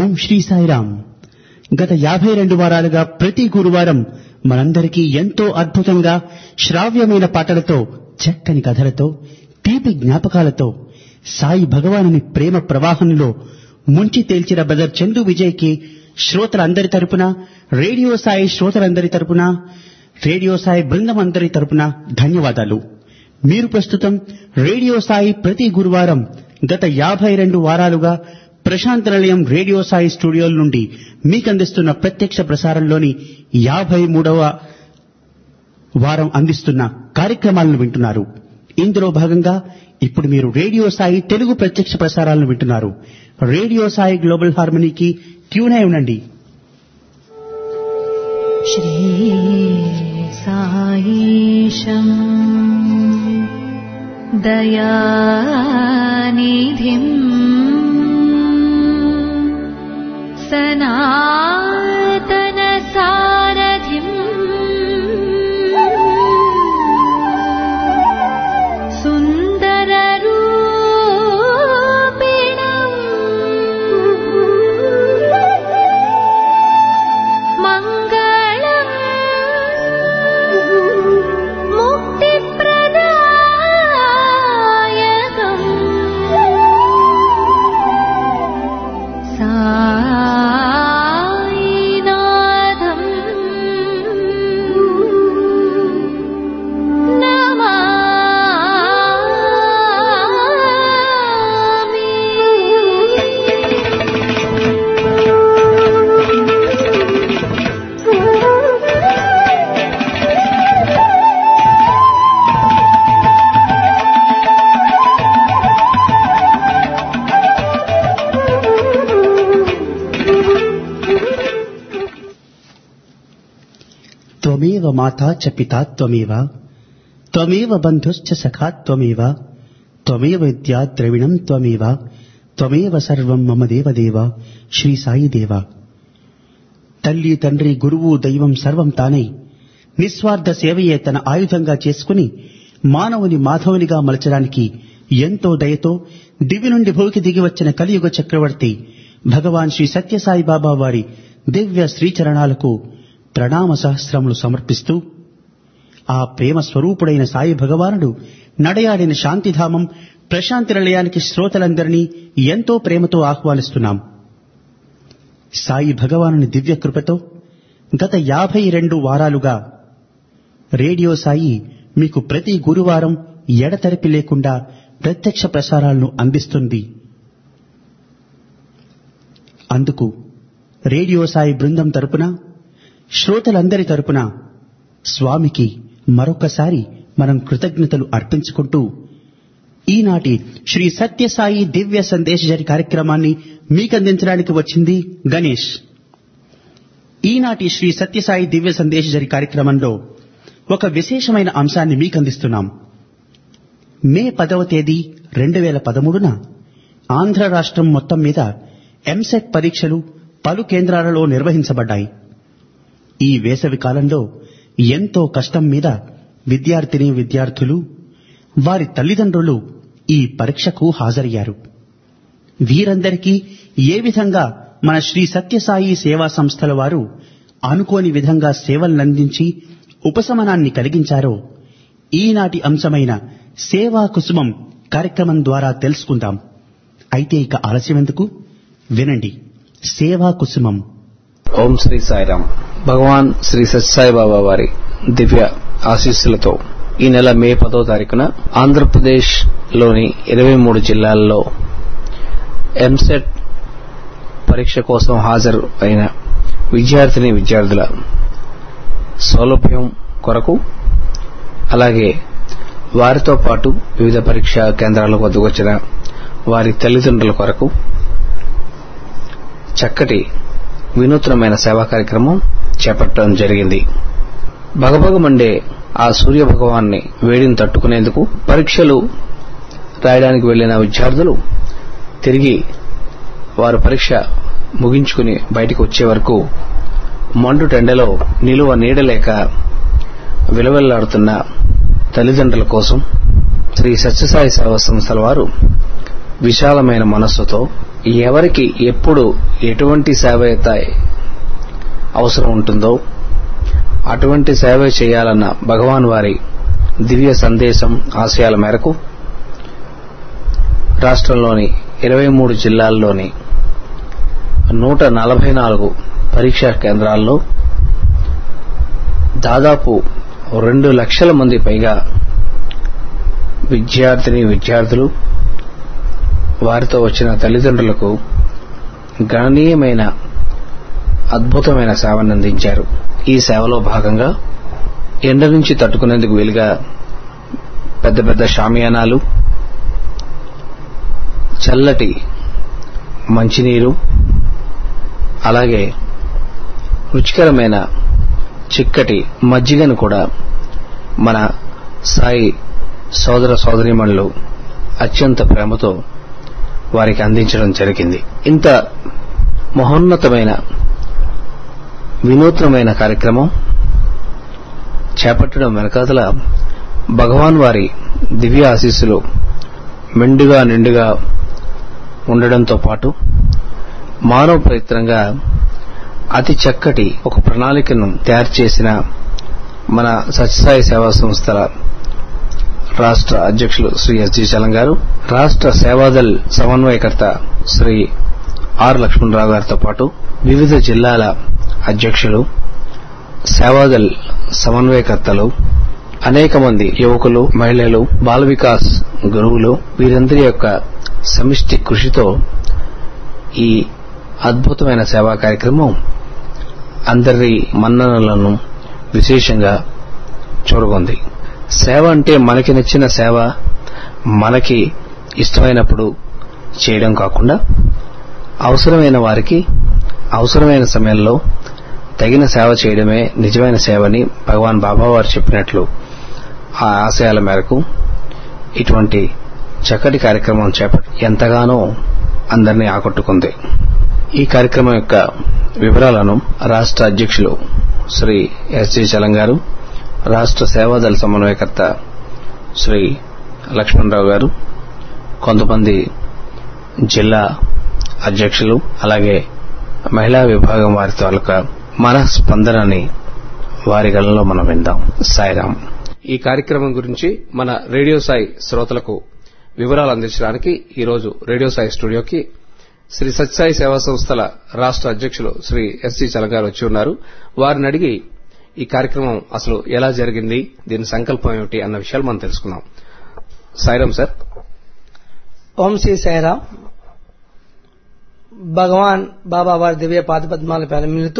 ఓం శ్రీ సాయిరామ్ గత యాభై రెండు వారాలుగా ప్రతి గురువారం మనందరికీ ఎంతో అద్భుతంగా శ్రావ్యమైన పాటలతో చక్కని కథలతో తీపి జ్ఞాపకాలతో సాయి భగవానుని ప్రేమ ప్రవాహంలో ముంచి తేల్చిన బ్రదర్ చందు విజయ్కి శ్రోతలందరి తరపున రేడియో సాయి శ్రోతలందరి తరపున రేడియో సాయి బృందం అందరి తరపున ధన్యవాదాలు మీరు ప్రస్తుతం రేడియో సాయి ప్రతి గురువారం గత యాభై రెండు వారాలుగా ప్రశాంత నిలయం రేడియో సాయి స్టూడియోల నుండి మీకందిస్తున్న ప్రత్యక్ష ప్రసారంలోని యాభై మూడవ వారం అందిస్తున్న కార్యక్రమాలను వింటున్నారు ఇందులో భాగంగా ఇప్పుడు మీరు రేడియో సాయి తెలుగు ప్రత్యక్ష ప్రసారాలను వింటున్నారు రేడియో సాయి గ్లోబల్ హార్మనీకి ట్యూన్ అయి ఉండండి श्रीसायीशम् दयानिधिम् सनातनसारथिम् सुन्दररूपिणम् मङ्गलम् मुक्तिप्रदायकम् सायिनाथम् త్వమేవ మాతా చ పితా త్వమేవ త్వమేవ బంధుశ్చ సఖా త్వమేవ త్వమేవ విద్యా ద్రవిణం త్వమేవ త్వమేవ సర్వం మమ దేవదేవ శ్రీ సాయి దేవ తల్లి తండ్రి గురువు దైవం సర్వం తానై నిస్వార్థ సేవయే తన ఆయుధంగా చేసుకుని మానవుని మాధవునిగా మలచడానికి ఎంతో దయతో దివి నుండి భూమికి దిగి వచ్చిన కలియుగ చక్రవర్తి భగవాన్ శ్రీ సత్యసాయి బాబా వారి దివ్య శ్రీచరణాలకు ప్రణామ సహస్రములు సమర్పిస్తూ ఆ ప్రేమ స్వరూపుడైన సాయి భగవానుడు నడయాడిన శాంతిధామం ప్రశాంతి నిలయానికి శ్రోతలందరినీ ఎంతో ప్రేమతో ఆహ్వానిస్తున్నాం సాయి భగవానుని దివ్య కృపతో గత యాభై రెండు వారాలుగా రేడియో సాయి మీకు ప్రతి గురువారం ఎడతెరపి లేకుండా ప్రత్యక్ష ప్రసారాలను అందిస్తుంది అందుకు రేడియో సాయి బృందం తరపున శ్రోతలందరి తరపున స్వామికి మరొకసారి మనం కృతజ్ఞతలు అర్పించుకుంటూ ఈనాటి శ్రీ సత్యసాయి దివ్య సందేశజరి కార్యక్రమాన్ని మీకందించడానికి వచ్చింది గణేష్ ఈనాటి శ్రీ సత్యసాయి దివ్య సందేశజరి కార్యక్రమంలో ఒక విశేషమైన అంశాన్ని మీకందిస్తున్నాం మే పదవ తేదీ రెండు వేల పదమూడున ఆంధ్ర రాష్ట్రం మొత్తం మీద ఎంసెట్ పరీక్షలు పలు కేంద్రాలలో నిర్వహించబడ్డాయి ఈ వేసవి కాలంలో ఎంతో కష్టం మీద విద్యార్థిని విద్యార్థులు వారి తల్లిదండ్రులు ఈ పరీక్షకు హాజరయ్యారు వీరందరికీ ఏ విధంగా మన శ్రీ సత్యసాయి సేవా సంస్థల వారు అనుకోని విధంగా సేవలనందించి ఉపశమనాన్ని కలిగించారో ఈనాటి అంశమైన సేవా కుసుమం కార్యక్రమం ద్వారా తెలుసుకుందాం అయితే ఇక ఆలస్యమెందుకు వినండి సేవా కుసుమం ఓం శ్రీ సాయిరామ్ భగవాన్ శ్రీ సత్యసాయి బాబా వారి దివ్య ఆశీస్సులతో ఈ నెల మే పదో తారీఖున ఆంధ్రప్రదేశ్ లోని ఇరవై మూడు జిల్లాల్లో ఎంసెట్ పరీక్ష కోసం హాజరు అయిన విద్యార్థిని విద్యార్థుల సౌలభ్యం కొరకు అలాగే వారితో పాటు వివిధ పరీక్షా కేంద్రాలకు వద్దకు వచ్చిన వారి తల్లిదండ్రుల కొరకు చక్కటి వినూత్నమైన సేవా కార్యక్రమం చేపట్టడం జరిగింది భగభగమండే ఆ సూర్య భగవాన్ని వేడిని తట్టుకునేందుకు పరీక్షలు రాయడానికి వెళ్లిన విద్యార్థులు తిరిగి వారు పరీక్ష ముగించుకుని బయటికి వచ్చే వరకు మండు టెండలో నిలువ నీడలేక విలవెల్లాడుతున్న తల్లిదండ్రుల కోసం శ్రీ సత్యసాయి సేవా సంస్థల వారు విశాలమైన మనస్సుతో ఎవరికి ఎప్పుడు ఎటువంటి సేవ అయితే అవసరం ఉంటుందో అటువంటి సేవ చేయాలన్న భగవాన్ వారి దివ్య సందేశం ఆశయాల మేరకు రాష్ట్రంలోని ఇరవై మూడు జిల్లాల్లోని నూట నలభై నాలుగు పరీక్షా కేంద్రాల్లో దాదాపు రెండు లక్షల మంది పైగా విద్యార్థిని విద్యార్థులు వారితో వచ్చిన తల్లిదండ్రులకు గణనీయమైన అద్భుతమైన సేవను అందించారు ఈ సేవలో భాగంగా ఎండ నుంచి తట్టుకునేందుకు వీలుగా పెద్ద పెద్ద షామియానాలు చల్లటి మంచినీరు అలాగే రుచికరమైన చిక్కటి మజ్జిగను కూడా మన సాయి సోదర సోదరీమణులు అత్యంత ప్రేమతో వారికి అందించడం జరిగింది ఇంత మహోన్నతమైన వినూత్నమైన కార్యక్రమం చేపట్టడం వెనకాతల భగవాన్ వారి దివ్య ఆశీస్సులు మెండుగా నిండుగా ఉండడంతో పాటు మానవ ప్రయత్నంగా అతి చక్కటి ఒక ప్రణాళికను తయారు చేసిన మన సత్యసాయి సేవా సంస్థల రాష్ట్ర అధ్యక్షులు శ్రీ ఎస్జి చలం గారు రాష్ట్ర సేవాదల్ సమన్వయకర్త శ్రీ ఆర్ లక్ష్మణరావు గారితో పాటు వివిధ జిల్లాల అధ్యక్షులు సేవాదల్ సమన్వయకర్తలు అనేక మంది యువకులు మహిళలు బాల వికాస్ గురువులు వీరందరి యొక్క సమిష్టి కృషితో ఈ అద్భుతమైన సేవా కార్యక్రమం అందరి మన్ననలను విశేషంగా చూరగొంది సేవ అంటే మనకి నచ్చిన సేవ మనకి ఇష్టమైనప్పుడు చేయడం కాకుండా అవసరమైన వారికి అవసరమైన సమయంలో తగిన సేవ చేయడమే నిజమైన సేవని భగవాన్ బాబా వారు చెప్పినట్లు ఆ ఆశయాల మేరకు ఇటువంటి చక్కటి కార్యక్రమం చేపట్టి ఎంతగానో అందరినీ ఆకట్టుకుంది ఈ కార్యక్రమం యొక్క వివరాలను రాష్ట్ర అధ్యక్షులు శ్రీ ఎస్జి చలం గారు రాష్ట్ర సేవాదళ సమన్వయకర్త శ్రీ లక్ష్మణరావు గారు కొంతమంది జిల్లా అధ్యక్షులు అలాగే మహిళా విభాగం వారి తాలూకా మన స్పందనని వారి గలంలో మనం విందాం సాయిరాం ఈ కార్యక్రమం గురించి మన రేడియో సాయి శ్రోతలకు వివరాలు అందించడానికి ఈరోజు రేడియో సాయి స్టూడియోకి శ్రీ సత్యసాయి సేవా సంస్థల రాష్ట్ర అధ్యక్షులు శ్రీ ఎస్సి చలగారు వచ్చి ఉన్నారు వారిని అడిగి ఈ కార్యక్రమం అసలు ఎలా జరిగింది దీని సంకల్పం ఏమిటి అన్న విషయాలు మనం తెలుసుకుందాం సాయిరాం సార్ ఓం శ్రీ సాయిరామ్ భగవాన్ బాబా వారి దివ్య పాదపద్మాల ప్రారంభిస్తూ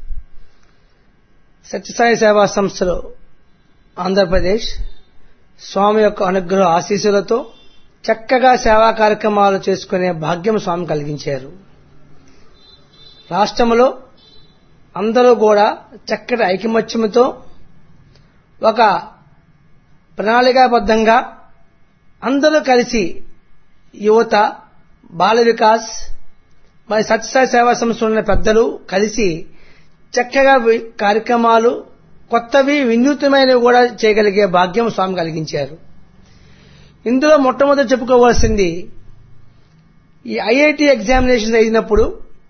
సత్యసాయి సేవా సంస్థలు ఆంధ్రప్రదేశ్ స్వామి యొక్క అనుగ్రహ ఆశీస్సులతో చక్కగా సేవా కార్యక్రమాలు చేసుకునే భాగ్యం స్వామి కలిగించారు రాష్ట్రంలో అందరూ కూడా చక్కటి ఐకమత్యముతో ఒక ప్రణాళికాబద్ధంగా అందరూ కలిసి యువత బాల వికాస్ మరి సత్యసాయి సేవా సంస్థ ఉన్న పెద్దలు కలిసి చక్కగా వి- కార్యక్రమాలు కొత్తవి వినూత్నమైనవి కూడా చేయగలిగే భాగ్యం స్వామి కలిగించారు ఇందులో మొట్టమొదటి చెప్పుకోవాల్సింది ఈ ఐఐటి ఎగ్జామినేషన్ అయినప్పుడు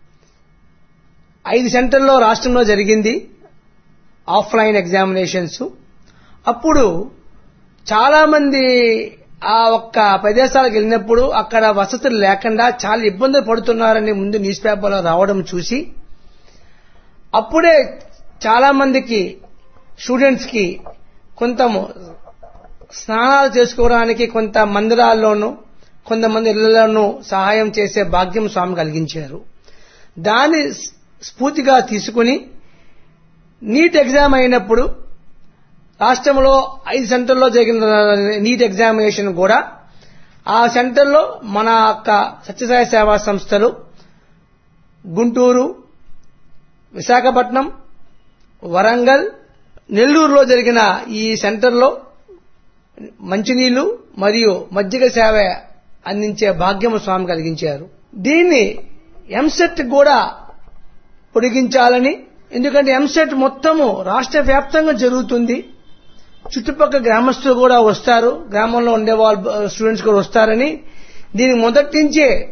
ఐదు సెంటర్లో రాష్ట్రంలో జరిగింది ఆఫ్లైన్ ఎగ్జామినేషన్స్ అప్పుడు చాలా మంది ఆ ఒక్క ప్రదేశాలకు వెళ్ళినప్పుడు అక్కడ వసతులు లేకుండా చాలా ఇబ్బందులు పడుతున్నారని ముందు న్యూస్ పేపర్లో రావడం చూసి అప్పుడే చాలా మందికి స్టూడెంట్స్ కి కొంత స్నానాలు చేసుకోవడానికి కొంత మందిరాల్లోనూ కొంతమంది ఇళ్లలోనూ సహాయం చేసే భాగ్యం స్వామి కలిగించారు దాన్ని స్ఫూర్తిగా తీసుకుని నీట్ ఎగ్జామ్ అయినప్పుడు రాష్ట్రంలో ఐదు సెంటర్లో జరిగిన నీట్ ఎగ్జామినేషన్ కూడా ఆ సెంటర్లో మన యొక్క సత్యసాయి సేవా సంస్థలు గుంటూరు విశాఖపట్నం వరంగల్ నెల్లూరులో జరిగిన ఈ సెంటర్లో మంచినీళ్లు మరియు మజ్జిగ సేవ అందించే భాగ్యము స్వామి కలిగించారు దీన్ని ఎంసెట్ కూడా పొడిగించాలని ఎందుకంటే ఎంసెట్ మొత్తము రాష్ట్ర వ్యాప్తంగా జరుగుతుంది చుట్టుపక్కల గ్రామస్తులు కూడా వస్తారు గ్రామంలో ఉండే వాళ్ళు స్టూడెంట్స్ కూడా వస్తారని దీనికి మొదటి నుంచే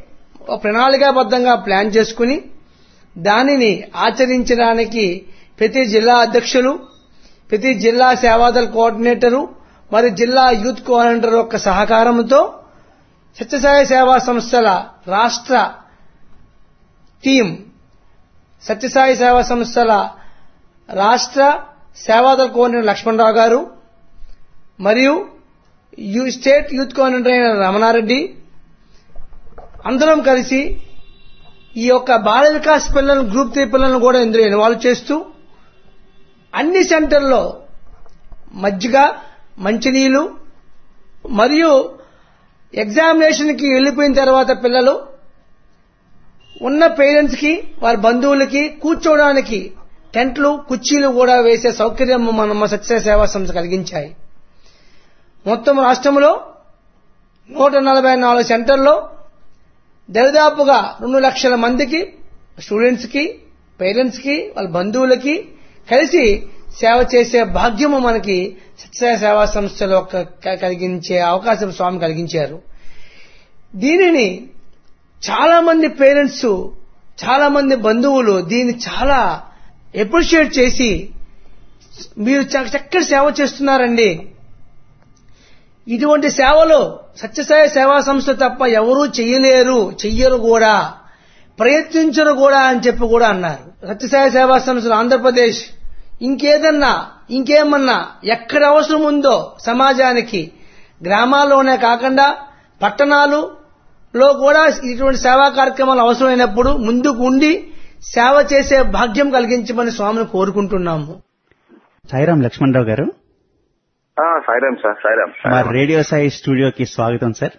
ఒక ప్రణాళికాబద్ధంగా ప్లాన్ చేసుకుని దానిని ఆచరించడానికి ప్రతి జిల్లా అధ్యక్షులు ప్రతి జిల్లా సేవాదల్ కోఆర్డినేటరు మరి జిల్లా యూత్ కోఆర్డినేటర్ యొక్క సహకారంతో సత్యసాయి సేవా సంస్థల రాష్ట్ర టీం సత్యసాయి సేవా సంస్థల రాష్ట్ర సేవాదల్ కోఆర్డినేటర్ లక్ష్మణరావు గారు మరియు యు స్టేట్ యూత్ కోఆర్డినేటర్ అయిన రమణారెడ్డి అందరం కలిసి ఈ యొక్క బాల వికాస్ పిల్లలను గ్రూప్ త్రీ పిల్లలను కూడా ఇందులో ఇన్వాల్వ్ చేస్తూ అన్ని సెంటర్లో మజ్జిగ మంచినీళ్లు మరియు ఎగ్జామినేషన్కి వెళ్ళిపోయిన తర్వాత పిల్లలు ఉన్న పేరెంట్స్ కి వారి బంధువులకి కూర్చోవడానికి టెంట్లు కుర్చీలు కూడా వేసే సౌకర్యం మన సత్య సేవా సంస్థ కలిగించాయి మొత్తం రాష్ట్రంలో నూట నలభై నాలుగు సెంటర్లో దరిదాపుగా రెండు లక్షల మందికి స్టూడెంట్స్ కి పేరెంట్స్ కి వాళ్ళ బంధువులకి కలిసి సేవ చేసే భాగ్యము మనకి సత్య సేవా సంస్థలో ఒక- క- కలిగించే అవకాశం స్వామి కలిగించారు దీనిని చాలా మంది పేరెంట్స్ చాలా మంది బంధువులు దీన్ని చాలా అప్రిషియేట్ చేసి మీరు చ- చక్కటి సేవ చేస్తున్నారండి ఇటువంటి సేవలు సత్యసాయి సేవా సంస్థ తప్ప ఎవరూ చెయ్యలేరు చెయ్యరు కూడా ప్రయత్నించరు కూడా అని చెప్పి కూడా అన్నారు సత్యసాయి సేవా సంస్థలు ఆంధ్రప్రదేశ్ ఇంకేదన్నా ఇంకేమన్నా ఎక్కడ అవసరం ఉందో సమాజానికి గ్రామాల్లోనే కాకుండా పట్టణాలు లో కూడా ఇటువంటి సేవా కార్యక్రమాలు అవసరమైనప్పుడు ముందుకు ఉండి సేవ చేసే భాగ్యం కలిగించమని స్వామిని కోరుకుంటున్నాము సాయిరాం లక్ష్మణరావు గారు ఆ, సాయిరామ్ సార్ సాయిరామ్ మా రేడియో సాయి స్టూడియోకి స్వాగతం సార్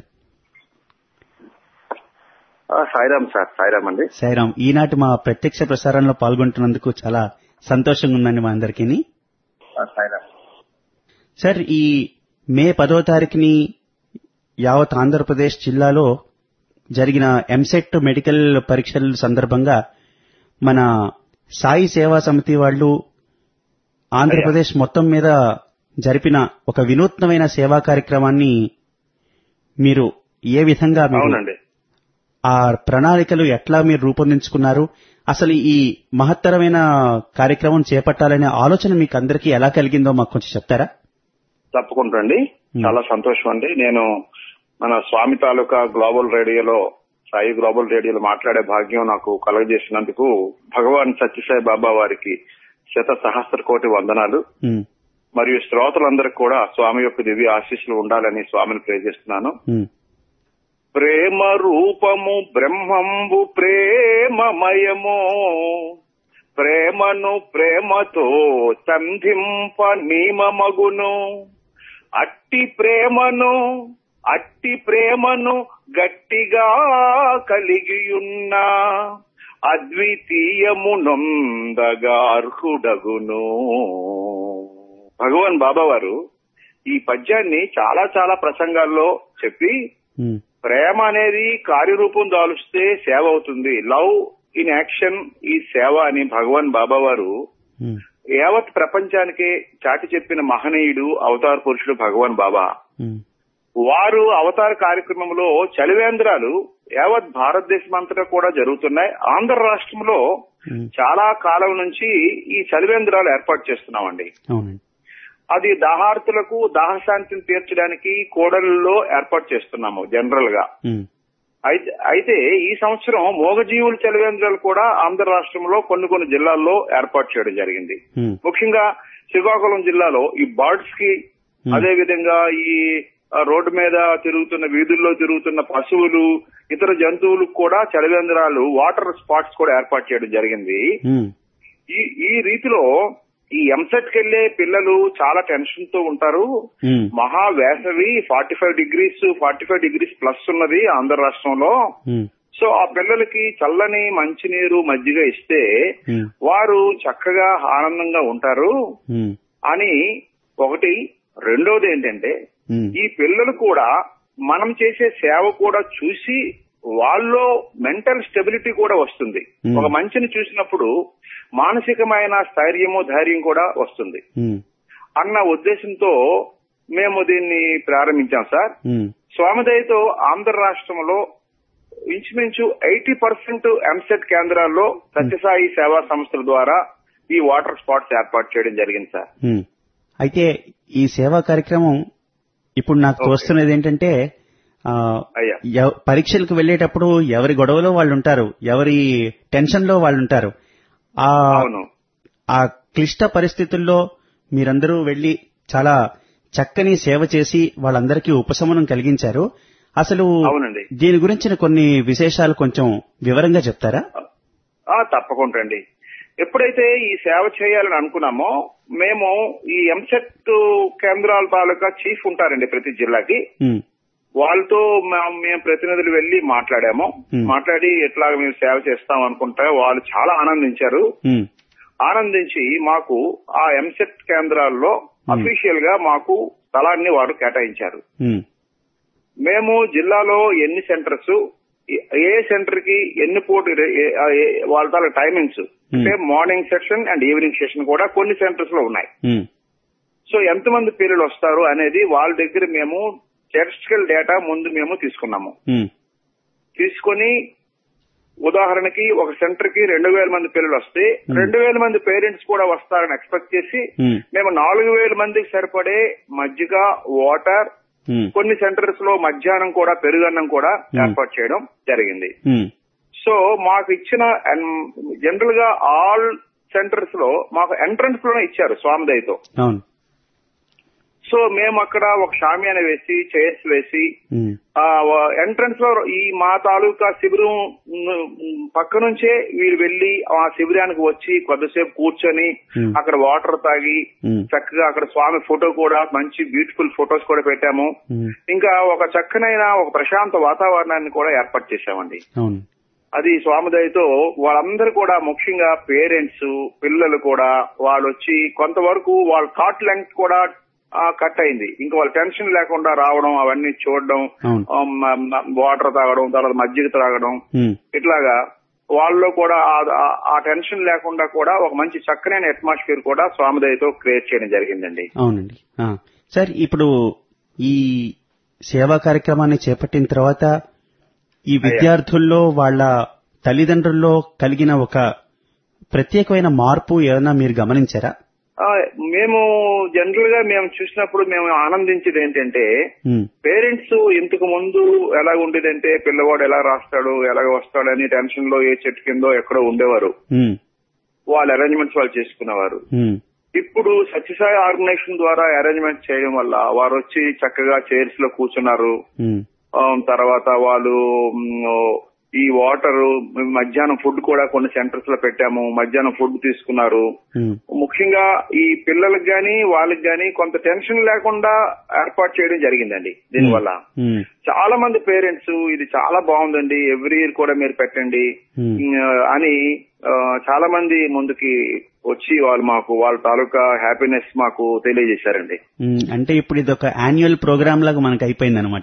ఆ, సాయిరామ్ సార్ సాయిరామ్ అండి సాయిరాం ఈనాటి మా ప్రత్యక్ష ప్రసారంలో పాల్గొంటున్నందుకు చాలా సంతోషంగా ఉందండి మా అందరికీ ఆ, సాయిరామ్ సార్ ఈ మే పదో తారీఖుని యావత్ ఆంధ్రప్రదేశ్ జిల్లాలో జరిగిన ఎంసెట్ మెడికల్ పరీక్షల సందర్భంగా మన సాయి సేవా సమితి వాళ్ళు ఆంధ్రప్రదేశ్ మొత్తం మీద జరిపిన ఒక వినూత్నమైన సేవా కార్యక్రమాన్ని మీరు ఏ విధంగా మీరు అవునండి ఆ ప్రణాళికలు ఎట్లా మీరు రూపొందించుకున్నారు అసలు ఈ మహత్తరమైన కార్యక్రమం చేపట్టాలనే ఆలోచన మీకు అందరికీ ఎలా కలిగిందో మాకు కొంచెం చెప్తారా తప్పకుండా అండి Hmm. చాలా సంతోషం అండి నేను మన స్వామి తాలూకా గ్లోబల్ రేడియోలో సాయి గ్లోబల్ రేడియోలో మాట్లాడే భాగ్యం నాకు కలగజేసినందుకు భగవాన్ సత్యసాయి బాబా వారికి శత సహస్ర కోటి వందనాలు ఉమ్, మరియు శ్రోతలందరికీ కూడా స్వామి యొక్క దివ్య ఆశీస్సులు ఉండాలని స్వామిని ప్రే చేస్తున్నాను ఉమ్, ప్రేమ రూపము బ్రహ్మంబు ప్రేమమయము ప్రేమను ప్రేమతో సంధింప నియమమగును అట్టి ప్రేమను అట్టి ప్రేమను గట్టిగా కలిగియున్న అద్వితీయము నొందగా అర్హుడగును భగవాన్ బాబా వారు ఈ పద్యాన్ని చాలా చాలా ప్రసంగాల్లో చెప్పి ఉమ్, ప్రేమ అనేది కార్యరూపం దాలుస్తే సేవ అవుతుంది లవ్ ఇన్ యాక్షన్ ఈ సేవ అని భగవాన్ బాబా వారు ఉమ్, యావత్ ప్రపంచానికి చాటి చెప్పిన మహనీయుడు అవతార పురుషుడు భగవాన్ బాబా ఉమ్, వారు అవతార కార్యక్రమంలో చలివేంద్రాలు యావత్ భారతదేశం అంతటా కూడా జరుగుతున్నాయి ఆంధ్ర రాష్ట్రంలో ఉమ్, చాలా కాలం నుంచి ఈ చలివేంద్రాలు ఏర్పాటు చేస్తున్నామండి అవునండి అది దాహార్తులకు దాహశాంతిని తీర్చడానికి కోడలలో ఏర్పాటు చేస్తున్నాము జనరల్ గా ఉమ్, అయితే అయితే ఈ సంవత్సరం మూగజీవుల చలివేంద్రాలు కూడా ఆంధ్ర రాష్ట్రంలో కొన్ని కొన్ని జిల్లాల్లో ఏర్పాటు చేయడం జరిగింది ఉమ్, ముఖ్యంగా శ్రీకాకుళం జిల్లాలో ఈ బర్డ్స్ కి Hmm. అదే విధంగా ఈ ఆ, రోడ్డు మీద తిరుగుతున్న వీధుల్లో తిరుగుతున్న పశువులు ఇతర జంతువులకు కూడా చలివేంద్రాలు వాటర్ స్పాట్స్ కూడా ఏర్పాటు చేయడం జరిగింది ఉమ్, ఈ ఈ రీతిలో ఈ ఎంసెట్ కెళ్లే పిల్లలు చాలా టెన్షన్ తో ఉంటారు ఉమ్, మహా వేసవి forty five degrees forty five degrees plus ఉన్నది ఆంధ్ర రాష్ట్రంలో ఉమ్, సో ఆ పిల్లలకి చల్లని మంచినీరు మజ్జిగ ఇస్తే ఉమ్, వారు చక్కగా ఆనందంగా ఉంటారు ఉమ్, అని ఒకటి రెండోది ఏంటంటే ఉమ్, ఈ పిల్లలు కూడా మనం చేసే సేవ కూడా చూసి వాళ్ళలో మెంటల్ స్టెబిలిటీ కూడా వస్తుంది Hmm. ఒక మంచిని చూసినప్పుడు మానసికమైన స్థైర్యము ధైర్యం కూడా వస్తుంది ఉమ్, అన్న ఉద్దేశంతో మేము దీన్ని ప్రారంభించాం సార్ ఉమ్, స్వామిదయతో ఆంధ్ర రాష్ట్రంలో ఇంచుమించు ఎయిటీ పర్సెంట్ ఎంసెట్ కేంద్రాల్లో సత్యసాయి సేవా సంస్థల ద్వారా ఈ వాటర్ స్పాట్స్ ఏర్పాటు చేయడం జరిగింది సార్ ఉమ్. అయితే ఈ సేవా కార్యక్రమం ఇప్పుడు నాకు ఓకే. తోస్తున్నది ఏంటంటే ఆ, అయ్యా. ఎవ- పరీక్షలకు వెళ్ళేటప్పుడు ఎవరి గొడవలో వాళ్ళు ఉంటారు ఎవరి టెన్షన్ లో వాళ్ళు ఉంటారు ఆ అవును ఆ క్లిష్ట పరిస్థితుల్లో మీరందరూ వెళ్లి చాలా చక్కని సేవ చేసి వాళ్ళందరికీ ఉపశమనం కలిగించారు అసలు అవునండి. దీని గురించిన కొన్ని విశేషాలు కొంచెం వివరంగా చెప్తారా ఆ తప్పకుండా అండి ఎప్పుడైతే ఈ సేవ చేయాలని అనుకున్నామో మేము ఈ ఎంసెట్ కేంద్రాల తాలూకా చీఫ్ ఉంటారండి ప్రతి జిల్లాకి ఉమ్, వాళ్ళతో మా- మేము ప్రతినిధులు వెళ్లి మాట్లాడాము Hmm. మాట్లాడి ఎట్లా మేము సేవ చేస్తాం అనుకుంటే వాళ్ళు చాలా ఆనందించారు ఉమ్, ఆనందించి మాకు ఆ ఎంసెట్ కేంద్రాల్లో అఫీషియల్ గా మాకు స్థలాన్ని వారు కేటాయించారు ఉమ్, మేము జిల్లాలో ఎన్ని సెంటర్స్ ఏ సెంటర్ కి ఎన్ని పోటీ ఏ- ఏ- వాళ్ళ తాలూకా టైమింగ్స్ అంటే morning session and evening session కూడా కొన్ని సెంటర్స్ లో ఉన్నాయి ఉమ్, సో ఎంతమంది పిల్లలు వస్తారు అనేది వాళ్ళ దగ్గర మేము స్టాటిస్టికల్ డేటా ముందు మేము తీసుకున్నాము ఉమ్, తీసుకొని ఉదాహరణకి ఒక సెంటర్ కి రెండు వేల మంది పిల్లలు వస్తే రెండు వేల మంది పేరెంట్స్ కూడా వస్తారని ఎక్స్పెక్ట్ చేసి ఉమ్, మేము నాలుగు వేల మందికి సరిపడే మజ్జిగ వాటర్ ఉమ్, కొన్ని సెంటర్స్ లో మధ్యాహ్నం కూడా పెరుగన్నం కూడా ఏర్పాటు చేయడం జరిగింది ఉమ్, సో మాకు ఇచ్చిన జనరల్ గా ఆల్ సెంటర్స్ లో మాకు ఎంట్రన్స్ లోనే ఇచ్చారు స్వామిదయతో అవును సో మేము అక్కడ ఒక షామియాన వేసి చైర్స్ వేసి ఉమ్, ఎంట్రన్స్ లో ఈ మా తాలూకా శిబిరం మ్, పక్క నుంచే వీళ్ళు వెళ్లి ఆ శిబిరానికి వచ్చి కొద్దిసేపు కూర్చొని Hmm. అక్కడ వాటర్ తాగి Hmm. చక్కగా అక్కడ స్వామి ఫోటో కూడా మంచి బ్యూటిఫుల్ ఫొటోస్ కూడా పెట్టాము ఉమ్, ఇంకా ఒక చక్కనైన ఒక ప్రశాంత వాతావరణాన్ని కూడా ఏర్పాటు చేశామండి అవును అది స్వామిదయతో వాళ్ళందరూ కూడా ముఖ్యంగా పేరెంట్స్ పిల్లలు కూడా వాళ్ళు వచ్చి కొంతవరకు వాళ్ళ థాట్ లెంగ్త్ కూడా కట్ అయింది ఇంకా వాళ్ళ టెన్షన్ లేకుండా రావడం అవన్నీ చూడడం అవును. వాటర్ తాగడం తర్వాత మజ్జిగ తాగడం ఉమ్, ఇట్లాగా వాళ్ళలో కూడా ఆ- ఆ- ఆ టెన్షన్ లేకుండా కూడా ఒక మంచి చక్కనైన అట్మాస్ఫియర్ కూడా స్వామిదయతో క్రియేట్ చేయడం జరిగిందండి అవునండి ఆ, సార్ ఇప్పుడు ఈ సేవా కార్యక్రమాన్ని చేపట్టిన తర్వాత ఈ విద్యార్థుల్లో వాళ్ళ తల్లిదండ్రుల్లో కలిగిన ఒక ప్రత్యేకమైన మార్పు ఏదైనా మీరు గమనించారా ఆ, మేము జనరల్ గా మేము చూసినప్పుడు మేము ఆనందించేది ఏంటంటే ఉమ్, పేరెంట్స్ ఇంతకు ముందు ఎలా ఉండేదంటే పిల్లవాడు ఎలా రాస్తాడు ఎలా వస్తాడు అని టెన్షన్ లో ఏ చెట్టు కిందో ఎక్కడో ఉండేవారు ఉమ్, వాళ్ళ అరేంజ్మెంట్స్ వాళ్ళు చేసుకునేవారు ఉమ్, ఇప్పుడు సత్యసాయి ఆర్గనైజేషన్ ద్వారా అరేంజ్మెంట్ చేయడం వల్ల వారు వచ్చి చక్కగా చైర్స్ లో కూర్చున్నారు ఉమ్, ఆ, తర్వాత వాళ్ళు మ్, ఈ వాటర్ మధ్యాహ్నం ఫుడ్ కూడా కొన్ని సెంటర్స్ లో పెట్టాము మధ్యాహ్నం ఫుడ్ తీసుకున్నారు ఉమ్, ముఖ్యంగా ఈ పిల్లలకు గాని వాళ్ళకి గాని కొంత టెన్షన్ లేకుండా ఏర్పాటు చేయడం జరిగిందండి దీనివల్ల ఉమ్, చాలా మంది పేరెంట్స్ ఇది చాలా బాగుందండి ఎవ్రీ ఇయర్ కూడా మీరు పెట్టండి Hmm. ఉమ్, అని ఆ, చాలా మంది ముందుకి వచ్చి వాళ్ళు మాకు వాళ్ళ తాలూకా హ్యాపీనెస్ మాకు తెలియజేశారండి ఉమ్, అంటే ఇప్పుడు ఇది ఒక యాన్యువల్ ప్రోగ్రామ్ లాగా మనకు అయిపోయింది అనమాట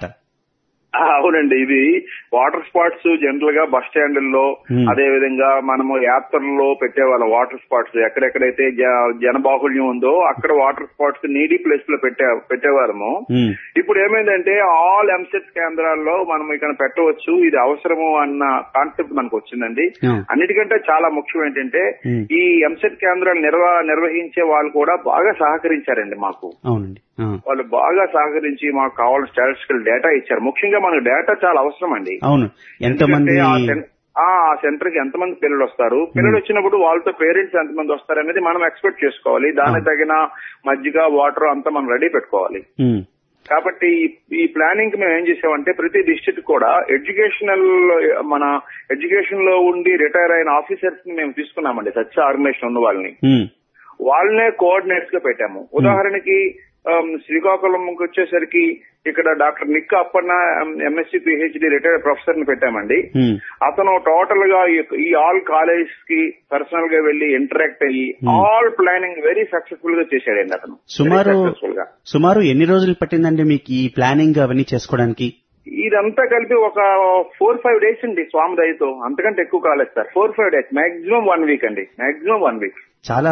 ఆ, అవునండి ఇది వాటర్ స్పాట్స్ జనరల్ గా బస్ స్టాండ్ల్లో Hmm. అదే విధంగా మనము యాత్రల్లో పెట్టేవాళ్ళం వాటర్ స్పాట్స్ ఎక్కడెక్కడైతే జ- జనబాహుళ్యం ఉందో అక్కడ వాటర్ స్పాట్స్ నీడీ ప్లేస్ లో పెట్టే పెట్టేవాళ్ళము ఇప్పుడు ఏమైందంటే ఆల్ ఎంసెట్ కేంద్రాల్లో మనం ఇక్కడ పెట్టవచ్చు ఇది అవసరము అన్న కాన్సెప్ట్ మనకు వచ్చిందండి Yeah. అన్నిటికంటే చాలా ముఖ్యం ఏంటంటే Hmm. ఈ ఎంసెట్ కేంద్రాలు నిర్వ నిర్వహించే వాళ్ళు కూడా బాగా సహకరించారండి మాకు అవునండి ఆ, వాళ్ళు బాగా సహకరించి మాకు కావాల్సిన స్టాటిస్టికల్ డేటా ఇచ్చారు ముఖ్యంగా మనకు డేటా చాలా అవసరం అండి అవును ఎంతమంది ఎందుకంటే ఆ సెన్- ఆ సెంటర్ కి ఎంతమంది పిల్లలు వస్తారు పిల్లలు వచ్చినప్పుడు వాళ్ళతో పేరెంట్స్ ఎంతమంది వస్తారు అనేది మనం ఎక్స్పెక్ట్ చేసుకోవాలి దానికి తగిన మజ్జిగ వాటర్ అంతా మనం రెడీ పెట్టుకోవాలి ఉమ్, కాబట్టి ఈ- ఈ ప్లానింగ్ కి మేము ఏం చేసామంటే ప్రతి డిస్ట్రిక్ట్ కూడా ఎడ్యుకేషనల్ మన ఎడ్యుకేషన్ లో ఉండి రిటైర్ అయిన ఆఫీసర్స్ ని మేము తీసుకున్నామండి సత్య ఆర్గనైజేషన్ ఉన్న వాళ్ళని ఉమ్, వాళ్ళనే కోఆర్డినేట్స్ గా పెట్టాము ఉదాహరణకి ఆమ్, శ్రీకాకుళంకి వచ్చేసరికి ఇక్కడ doctor Nikka Appanna MSc PhD retired professor ని పెట్టామండి ఉమ్, అతను టోటల్ గా ఈ- ఈ ఆల్ కాలేజ్ కి పర్సనల్ గా వెళ్లి ఇంటరాక్ట్ అయ్యి ఆల్ ప్లానింగ్ వెరీ సక్సెస్ఫుల్ గా చేశాడండి అతను సుమారు సక్సెస్ఫుల్ గా సుమారు ఎన్ని రోజులు పట్టిందండి మీకు ఈ ప్లానింగ్ అవన్నీ చేసుకోవడానికి ఇదంతా కలిపి ఒక ఫోర్ ఫైవ్ డేస్ అండి స్వామి దయతో అంతకంటే ఎక్కువ కాలేదు sir four five days maximum one week అండి మాక్సిమం వన్ వీక్ చాలా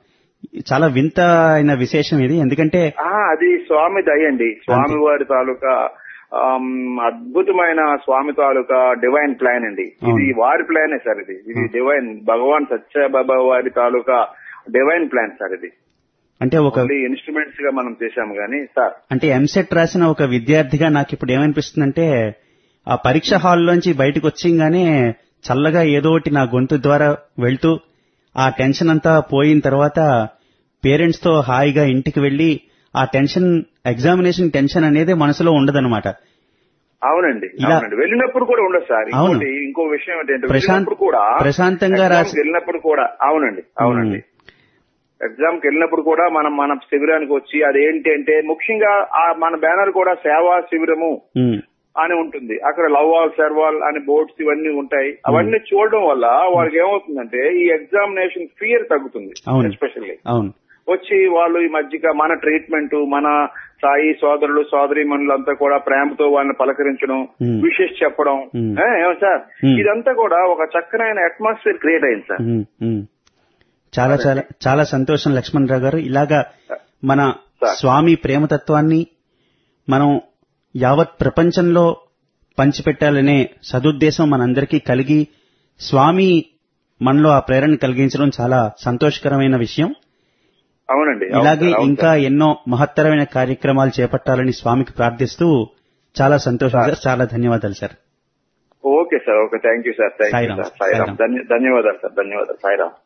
చాలా వింత అయిన విశేషం ఇది ఎందుకంటే ఆ అది స్వామి దయ అండి స్వామి వారి తాలూకా ఆమ్, అద్భుతమైన స్వామి తాలూకా డివైన్ ప్లాన్ అండి ఇది అవును. వారి ప్లానే సార్ ఇది ఇది డివైన్ భగవాన్ సత్యబాబా వారి తాలూకా డివైన్ ప్లాన్ సార్ ఇది అంటే ఒక ఓన్లీ ఇన్స్ట్రుమెంట్స్ గా మనం చేశాము కానీ సార్ అంటే ఎంసెట్ రాసిన ఒక విద్యార్థిగా నాకు ఇప్పుడు ఏమనిపిస్తుందంటే ఆ పరీక్ష హాల్లోంచి బయటకు వచ్చంగానే చల్లగా ఏదో ఒకటి నా గొంతు ద్వారా వెళ్తూ ఆ టెన్షన్ అంతా పోయిన తర్వాత పేరెంట్స్ తో హాయిగా ఇంటికి వెళ్లి ఆ టెన్షన్ ఎగ్జామినేషన్ టెన్షన్ అనేది మనసులో ఉండదన్నమాట అవునండి ఇలా- అవునండి వెళ్ళినప్పుడు కూడా ఉండదు సార్ అవును. ఇంకోటి ఇంకో విషయం ఏంటంటే ప్రశాంత్- వెళ్ళినప్పుడు కూడా ప్రశాంతంగా exam కి రాసి- వెళ్ళినప్పుడు కూడా అవునండి అవునండి ఎగ్జామ్ కి వెళ్ళినప్పుడు కూడా మనం మన శిబిరానికి వచ్చి అదేంటి అంటే ముఖ్యంగా ఆ మన బ్యానర్ కూడా సేవా శిబిరము ఉమ్, అని ఉంటుంది అక్కడ లవ్ ఆల్ సర్వాల్ అని బోర్డ్స్ ఇవన్నీ ఉంటాయి అవన్నీ చూడడం వల్ల వాళ్ళకి ఏమవుతుందంటే ఈ ఎగ్జామినేషన్ ఫియర్ తగ్గుతుంది అవును. ఎస్పెషల్లీ అవును వచ్చి వాళ్ళు ఈ మధ్యగా మన ట్రీట్మెంట్ మన సాయి సోదరులు సోదరి అంతా కూడా ప్రేమతో వాళ్ళని పలకరించడం Hmm. విషెస్ చెప్పడం Hmm. ఏ, ఏమో సార్ Hmm. ఇదంతా కూడా ఒక చక్కనైన అట్మాస్ఫియర్ క్రియేట్ అయింది సార్ ఉమ్, ఉమ్. చాలా చాలా చాలా సంతోషం లక్ష్మణ్ రావు గారు ఇలాగా మన సార్. స్వామి ప్రేమతత్వాన్ని మనం యావత్ ప్రపంచంలో పంచిపెట్టాలనే సదుద్దేశం మనందరికీ కలిగి స్వామి మనలో ఆ ప్రేరణ కలిగించడం చాలా సంతోషకరమైన విషయం అవునండి అవును ఇలాగే సార్, అవును ఇంకా సార్. ఎన్నో మహత్తరమైన కార్యక్రమాలు చేపట్టాలని స్వామికి ప్రార్థిస్తూ చాలా సంతోషం సార్. సార్ చాలా ధన్యవాదాలు sir okay sir okay thank you sir thank you Sairam, sir Sairam Sairam. ధన్య- ధన్యవాదాలు సార్ ధన్యవాదాలు సాయిరామ్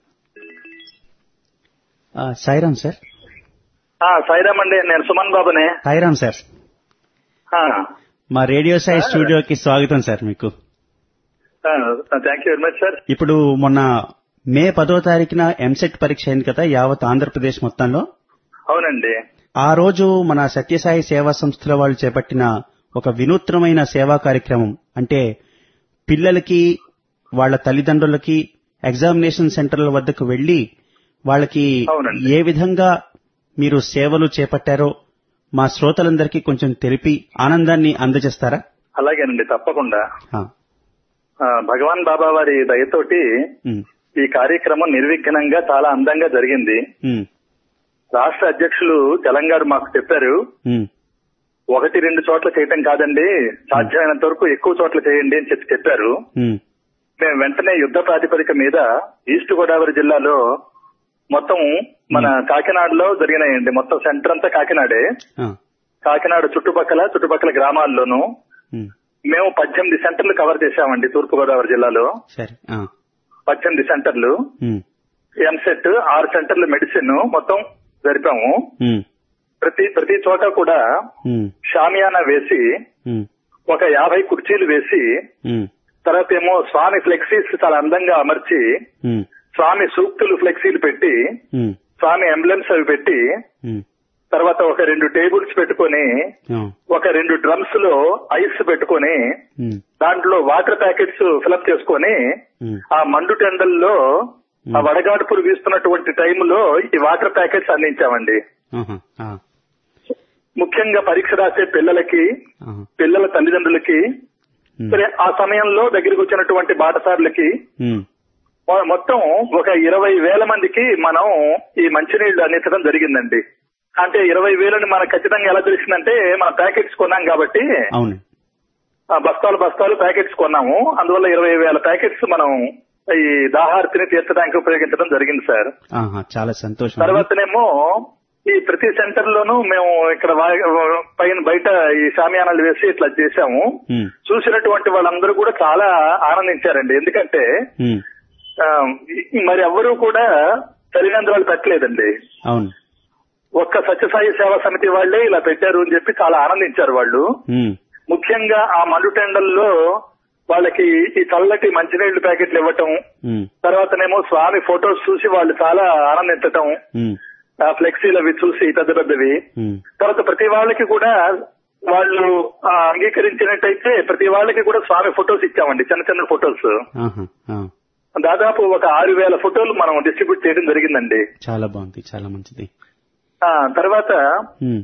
ఆ, సాయిరామ్ సార్ సాయిరామ్ అండి నేను సుమన్ బాబుని సాయిరామ్ సార్ మా రేడియో సాయి స్టూడియోకి స్వాగతం సార్ మీకు thank you very much sir ఇప్పుడు మొన్న మే పదో తారీఖున ఎంసెట్ పరీక్ష అయింది కదా యావత్ ఆంధ్రప్రదేశ్ మొత్తంలో అవునండి ఆ రోజు మన సత్యసాయి సేవా సంస్థల వాళ్ళు చేపట్టిన ఒక వినూత్నమైన సేవా కార్యక్రమం అంటే పిల్లలకి వాళ్ళ తల్లిదండ్రులకి ఎగ్జామినేషన్ సెంటర్ల వద్దకు వెళ్లి వాళ్ళకి అవునండి. ఏ విధంగా మీరు సేవలు చేపట్టారో మా శ్రోతలందరికీ కొంచెం తెలిపి ఆనందాన్ని అందజేస్తారా అలాగేనండి తప్పకుండా ఆ, ఆ, భగవాన్ బాబా వారి దయతోటి ఉమ్, ఈ కార్యక్రమం నిర్విఘ్నంగా చాలా అందంగా జరిగింది ఉమ్, రాష్ట్ర అధ్యక్షులు తెలంగాణ మాకు చెప్పారు ఉమ్, ఒకటి రెండు చోట్ల చేయటం కాదండి సాధ్యమైనంత వరకు ఎక్కువ చోట్ల చేయండి అని చెప్పి చెప్పారు ఉమ్, మేము వెంటనే యుద్ధ ప్రాతిపదిక మీద ఈస్ట్ గోదావరి జిల్లాలో మొత్తం మన కాకినాడలో జరిగినాయండి మొత్తం సెంటర్ అంతా కాకినాడే ఆ, కాకినాడ చుట్టుపక్కల చుట్టుపక్కల గ్రామాల్లోనూ ఉమ్, మేము పద్దెనిమిది సెంటర్లు కవర్ చేశామండి తూర్పు గోదావరి జిల్లాలో సరే ఆ, పద్దెనిమిది సెంటర్లు ఉమ్, ఎంసెట్ ఆరు సెంటర్లు మెడిసిన్ మొత్తం జరిపాము ఉమ్, ప్రతి ప్రతి చోట కూడా ఉమ్, షామియానా వేసి ఉమ్, ఒక యాభై కుర్చీలు వేసి ఉమ్, తర్వాత ఏమో స్వామి ఫ్లెక్సీస్ చాలా అందంగా అమర్చి ఉమ్, స్వామి సూక్తులు ఫ్లెక్సీలు పెట్టి ఉమ్, స్వామి ఎంబ్లెమ్స్ అవి పెట్టి ఉమ్, తర్వాత ఒక రెండు టేబుల్స్ పెట్టుకొని ఆ, ఒక రెండు డ్రమ్స్ లో ఐస్ పెట్టుకొని ఉమ్, దాంట్లో వాటర్ ప్యాకెట్స్ ఫిలప్ చేసుకొని ఉమ్, ఆ మండు టెండల్లో ఆ వడగాడుపులు వీస్తున్నటువంటి టైంలో ఈ వాటర్ ప్యాకెట్స్ అందించామండి ఆహా, ఆ, ముఖ్యంగా పరీక్ష రాసే పిల్లలకి ఆహా, పిల్లల తల్లిదండ్రులకి ఉమ్, సరే ఆ సమయంలో దగ్గరికి వచ్చినటువంటి బాటసారులకి ఉమ్, మొ- మొత్తం ఒక ఇరవై వేల మందికి మనం ఈ మంచినీళ్లు అందించడం జరిగిందండి అంటే ఇరవై వేలని మనకు ఖచ్చితంగా ఎలా తెలిసిందంటే మన ప్యాకెట్స్ కొన్నాం కాబట్టి అవును ఆ బస్తాలు బస్తాలు ప్యాకెట్స్ కొన్నాము అందువల్ల ఇరవై వేల ప్యాకెట్స్ మనం ఈ దాహార్తిని తీర్చడానికి ఉపయోగించడం జరిగింది సార్ ఆహా, చాలా సంతోషం తర్వాతనేమో ఈ ప్రతి సెంటర్ లోనూ మేము ఇక్కడ వా- పైన బయట ఈ షామియానాలు వేసి ఇట్లా చేశాము ఉమ్, చూసినటువంటి వాళ్ళందరూ కూడా చాలా ఆనందించారండి ఎందుకంటే ఉమ్, ఆ, మరి ఎవ్వరూ కూడా తల్లిదండ్రులు పెట్టలేదండి అవును ఒక్క సత్యసాయి సేవా సమితి వాళ్ళే ఇలా పెట్టారు అని చెప్పి చాలా ఆనందించారు వాళ్ళు ఉమ్, ముఖ్యంగా ఆ మండు టెండల్లో వాళ్ళకి ఈ చల్లటి మంచినీళ్లు ప్యాకెట్లు ఇవ్వటం ఉమ్, తర్వాతనేమో స్వామి ఫొటోస్ చూసి వాళ్ళు చాలా ఆనందించటం ఉమ్, ఆ ఫ్లెక్సీలు అవి చూసి పెద్ద పెద్దవి ఉమ్, తర్వాత ప్రతి వాళ్ళకి కూడా వాళ్ళు ఆ, అంగీకరించినట్టయితే ప్రతి వాళ్ళకి కూడా స్వామి ఫొటోస్ ఇచ్చామండి చిన్న చిన్న ఫొటోస్ ఆహా, ఆ, దాదాపు ఒక ఆరు వేల ఫోటోలు మనం డిస్ట్రిబ్యూట్ చేయడం జరిగిందండి చాలా బాగుంది చాలా మంచిది ఆ తర్వాత ఉమ్,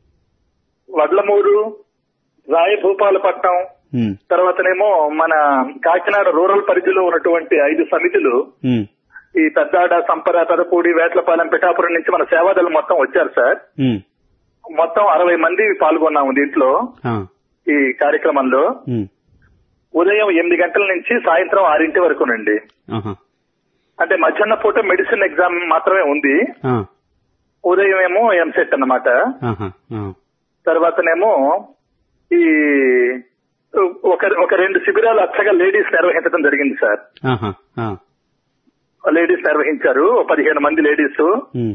వడ్లమూరు రాయభూపాలపట్నం ఉమ్, తర్వాతనేమో మన కాకినాడ రూరల్ పరిధిలో ఉన్నటువంటి ఐదు సమితులు ఉమ్, ఈ పెద్దాడ సంపర పెదపూడి వేట్లపాలెం పిఠాపురం నుంచి మన సేవాదళం మొత్తం వచ్చారు సార్ ఉమ్, మొత్తం అరవై మంది పాల్గొన్నాము దీంట్లో ఆ, ఈ కార్యక్రమంలో ఉమ్, ఉదయం ఎనిమిది గంటల నుంచి సాయంత్రం ఆరింటి వరకునండి ఆహా, అంటే మధ్యాహ్న పూట మెడిసిన్ ఎగ్జామ్ మాత్రమే ఉంది ఆ, ఉదయం ఏమో ఎంసెట్ అన్నమాట ఆహా, ఆ, తర్వాతనేమో ఈ ఒక ఒక రెండు శిబిరాలు అచ్చగా లేడీస్ నిర్వహించడం జరిగింది సార్ ఆహా, ఆ, లేడీస్ నిర్వహించారు ఓ పదిహేను మంది లేడీస్ ఉమ్,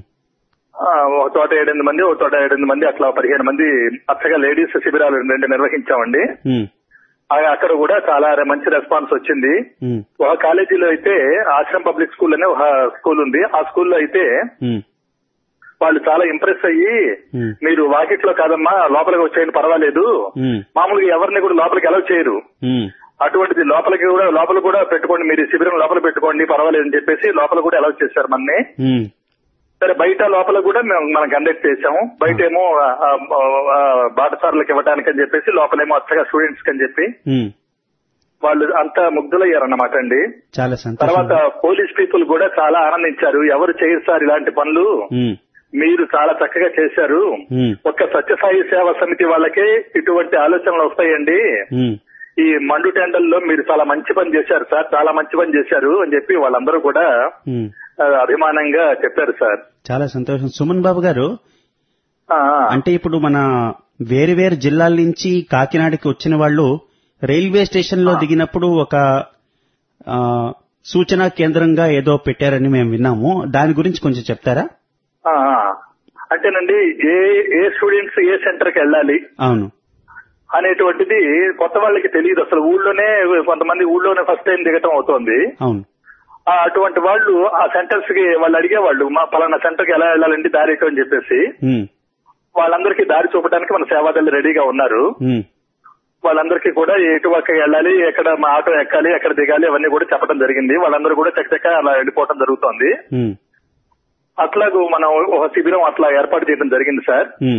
ఒక తోట ఏడెనిమిది మంది ఒక తోట ఏడెనిమిది మంది అట్లా పదిహేను మంది అచ్చగా లేడీస్ శిబిరాలు రెండు నిర్వహించామండి ఉమ్, ఆ- అక్కడ కూడా చాలా మంచి రెస్పాన్స్ వచ్చింది ఉమ్, ఒక కాలేజీలో అయితే ఆశ్రమ్ పబ్లిక్ స్కూల్ అనే ఒక స్కూల్ ఉంది ఆ స్కూల్లో అయితే ఉమ్, వాళ్ళు చాలా ఇంప్రెస్ అయ్యి ఉమ్, మీరు వాకిట్లో కాదమ్మా లోపలికి వచ్చేయండి పర్వాలేదు ఉమ్, మామూలుగా ఎవరిని కూడా లోపలికి అలౌ చేయరు ఉమ్, అటువంటిది లోపలికి కూడా లోపల కూడా పెట్టుకోండి మీరు ఈ శిబిరం లోపల పెట్టుకోండి పర్వాలేదు అని చెప్పేసి లోపల కూడా అలౌ చేశారు మనని ఉమ్, సరే బయట లోపల కూడా మేము మనం కండక్ట్ చేసాము బయట ఏమో ఆ, ఆ, ఆ, బాటసారులకు ఇవ్వడానికి అని చెప్పేసి లోపలేమో అచ్చగా స్టూడెంట్స్ అని చెప్పి ఉమ్, వాళ్ళు అంతా ముగ్ధులయ్యారన్నమాట అండి చాలా తర్వాత సంతోషం పోలీస్ పీపుల్ కూడా చాలా ఆనందించారు ఎవరు చేయరు సార్ ఇలాంటి పనులు ఉమ్, మీరు చాలా చక్కగా చేశారు ఉమ్, ఒక్క సత్యసాయి సేవా సమితి వాళ్ళకే ఇటువంటి ఆలోచనలు వస్తాయండి ఉమ్, ఈ మండు టెండల్లో మీరు చాలా మంచి పని చేశారు సార్ చాలా మంచి పని చేశారు అని చెప్పి వాళ్ళందరూ కూడా ఉమ్. ఆ, అభిమానంగా చెప్పారు సార్ చాలా సంతోషం సుమన్ బాబు గారు ఆ, ఆ. అంటే ఇప్పుడు మన వేరు వేరు జిల్లాల నుంచి కాకినాడకి వచ్చిన వాళ్ళు రైల్వే స్టేషన్ లో దిగినప్పుడు ఒక ఆ, సూచనా కేంద్రంగా ఏదో పెట్టారని మేము విన్నాము దాని గురించి కొంచెం చెప్తారా ఆ, ఆ. అంటేనండి ఏ ఏ స్టూడెంట్స్ ఏ సెంటర్ కి వెళ్ళాలి అవును అనేటువంటిది కొత్త వాళ్ళకి తెలియదు అసలు ఊళ్ళోనే కొంతమంది ఊళ్ళోనే ఫస్ట్ టైం దిగటం అవుతోంది అవును ఆ, అటువంటి వాళ్ళు ఆ సెంటర్స్ కి వాళ్ళు అడిగేవాళ్ళు మా పలానా సెంటర్ కి ఎలా వెళ్ళాలండి దారి ఎటు అని చెప్పేసి ఉమ్, వాళ్ళందరికీ దారి చూపడానికి మన సేవాదళ్ళు రెడీగా ఉన్నారు ఉమ్, వాళ్ళందరికీ కూడా ఎటు పక్క వెళ్ళాలి ఎక్కడ మా ఆటో ఎక్కాలి ఎక్కడ దిగాలి అవన్నీ కూడా చెప్పడం జరిగింది వాళ్ళందరూ కూడా చక్కచక్క అలా వెళ్ళిపోవడం జరుగుతోంది ఉమ్, అట్లాగూ మనం ఒక శిబిరం అట్లా ఏర్పాటు చేయడం జరిగింది సార్ ఉమ్,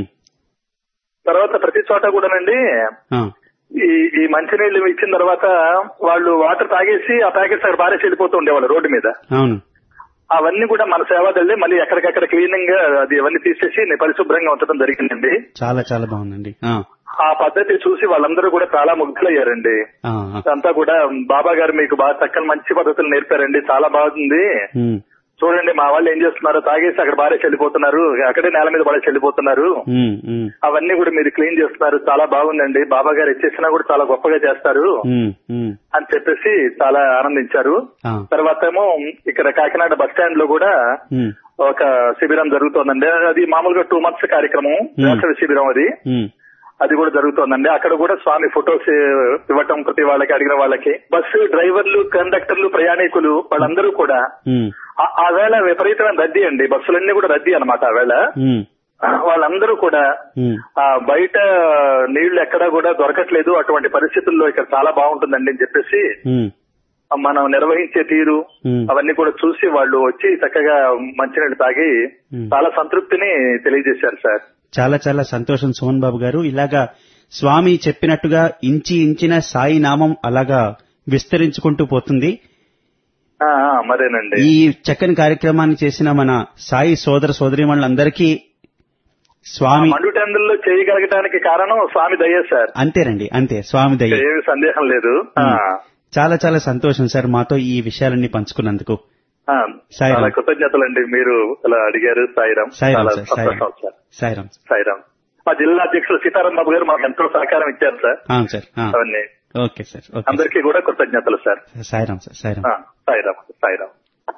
తర్వాత ప్రతి చోట కూడానండి ఆ, ఈ ఈ మంచినీళ్ళు ఇచ్చిన తర్వాత వాళ్ళు వాటర్ తాగేసి ఆ ప్యాకెట్స్ అక్కడ బారేసి వెళ్ళిపోతూ ఉండేవాళ్ళు రోడ్డు మీద అవును అవన్నీ కూడా మన సేవాదళ్ళే మళ్ళీ ఎక్కడికక్కడ క్లీనింగ్ గా అది అవన్నీ తీసేసి పరిశుభ్రంగా ఉంచడం జరిగిందండి చాలా చాలా బాగుందండి ఆ, ఆ పద్ధతి చూసి వాళ్ళందరూ కూడా చాలా ముగ్ధులయ్యారండి ఆ, ఆ, అంతా కూడా బాబా గారు మీకు బాగా చక్కని మంచి పద్ధతులు నేర్పారండి చాలా బాగుంది ఉమ్, చూడండి మా వాళ్ళు ఏం చేస్తున్నారు తాగేసి అక్కడ బారేసి వెళ్ళిపోతున్నారు అక్కడే నేల మీద పడేసి వెళ్ళిపోతున్నారు ఉమ్, ఉమ్, అవన్నీ కూడా మీరు క్లీన్ చేస్తున్నారు చాలా బాగుందండి బాబా గారు ఇచ్చేసినా కూడా చాలా గొప్పగా చేస్తారు ఉమ్, ఉమ్, అని చెప్పేసి చాలా ఆనందించారు ఆ, తర్వాత ఏమో ఇక్కడ కాకినాడ బస్ స్టాండ్ లో కూడా ఉమ్, ఒక శిబిరం జరుగుతోందండి అది మామూలుగా టూ మంత్స్ కార్యక్రమం Hmm. వేసవి శిబిరం అది ఉమ్, అది కూడా జరుగుతోందండి అక్కడ కూడా స్వామి ఫొటోస్ ఇవ్వటం ప్రతి వాళ్ళకి అడిగిన వాళ్ళకి బస్సు డ్రైవర్లు కండక్టర్లు ప్రయాణికులు వాళ్ళందరూ కూడా ఉమ్, ఆ- ఆ వేళ విపరీతమైన రద్దీ అండి బస్సులన్నీ కూడా రద్దీ అన్నమాట ఆ వేళ ఉమ్, వాళ్ళందరూ కూడా ఉమ్, ఆ బయట నీళ్లు ఎక్కడా కూడా దొరకట్లేదు అటువంటి పరిస్థితుల్లో ఇక్కడ చాలా బాగుంటుందండి అని చెప్పేసి ఉమ్, మనం నిర్వహించే తీరు ఉమ్. అవన్నీ కూడా చూసి వాళ్ళు వచ్చి చక్కగా మంచినీళ్ళు తాగి Hmm. చాలా సంతృప్తిని తెలియజేశారు సార్ చాలా చాలా సంతోషం సోహన్ బాబు గారు ఇలాగా స్వామి చెప్పినట్టుగా ఇంచి ఇంచిన సాయి నామం అలాగా విస్తరించుకుంటూ పోతుంది ఆ, ఆ, మరేనండి ఈ చక్కని కార్యక్రమాన్ని చేసిన మన సాయి సోదర సోదరిమణులందరికీ స్వామి మండు టెండర్లో చేయగలగటానికి కారణం స్వామి దయ్యే సార్ అంతేనండి అంతే స్వామి దయ ఏమి సందేహం లేదు ఆ, చాలా చాలా సంతోషం సార్ మాతో ఈ విషయాలన్నీ పంచుకున్నందుకు ఆ, సాయిరాం. చాలా కృతజ్ఞతలండి మీరు అలా అడిగారు సాయిరాం సాయిరాం చాలా సార్ సంతోషం సాయిరాం సార్ సాయిరాం సాయిరాం మా జిల్లా అధ్యక్షులు సీతారాం బాబు గారు మాకు ఎంతో సహకారం ఇచ్చారు సార్ అవును సార్ ఆ, అవన్నీ ఓకే సార్ ఓకే అందరికీ కూడా కృతజ్ఞతలు సార్ సాయిరాం సార్ సాయిరాం ఆ, సాయిరాం సాయిరాం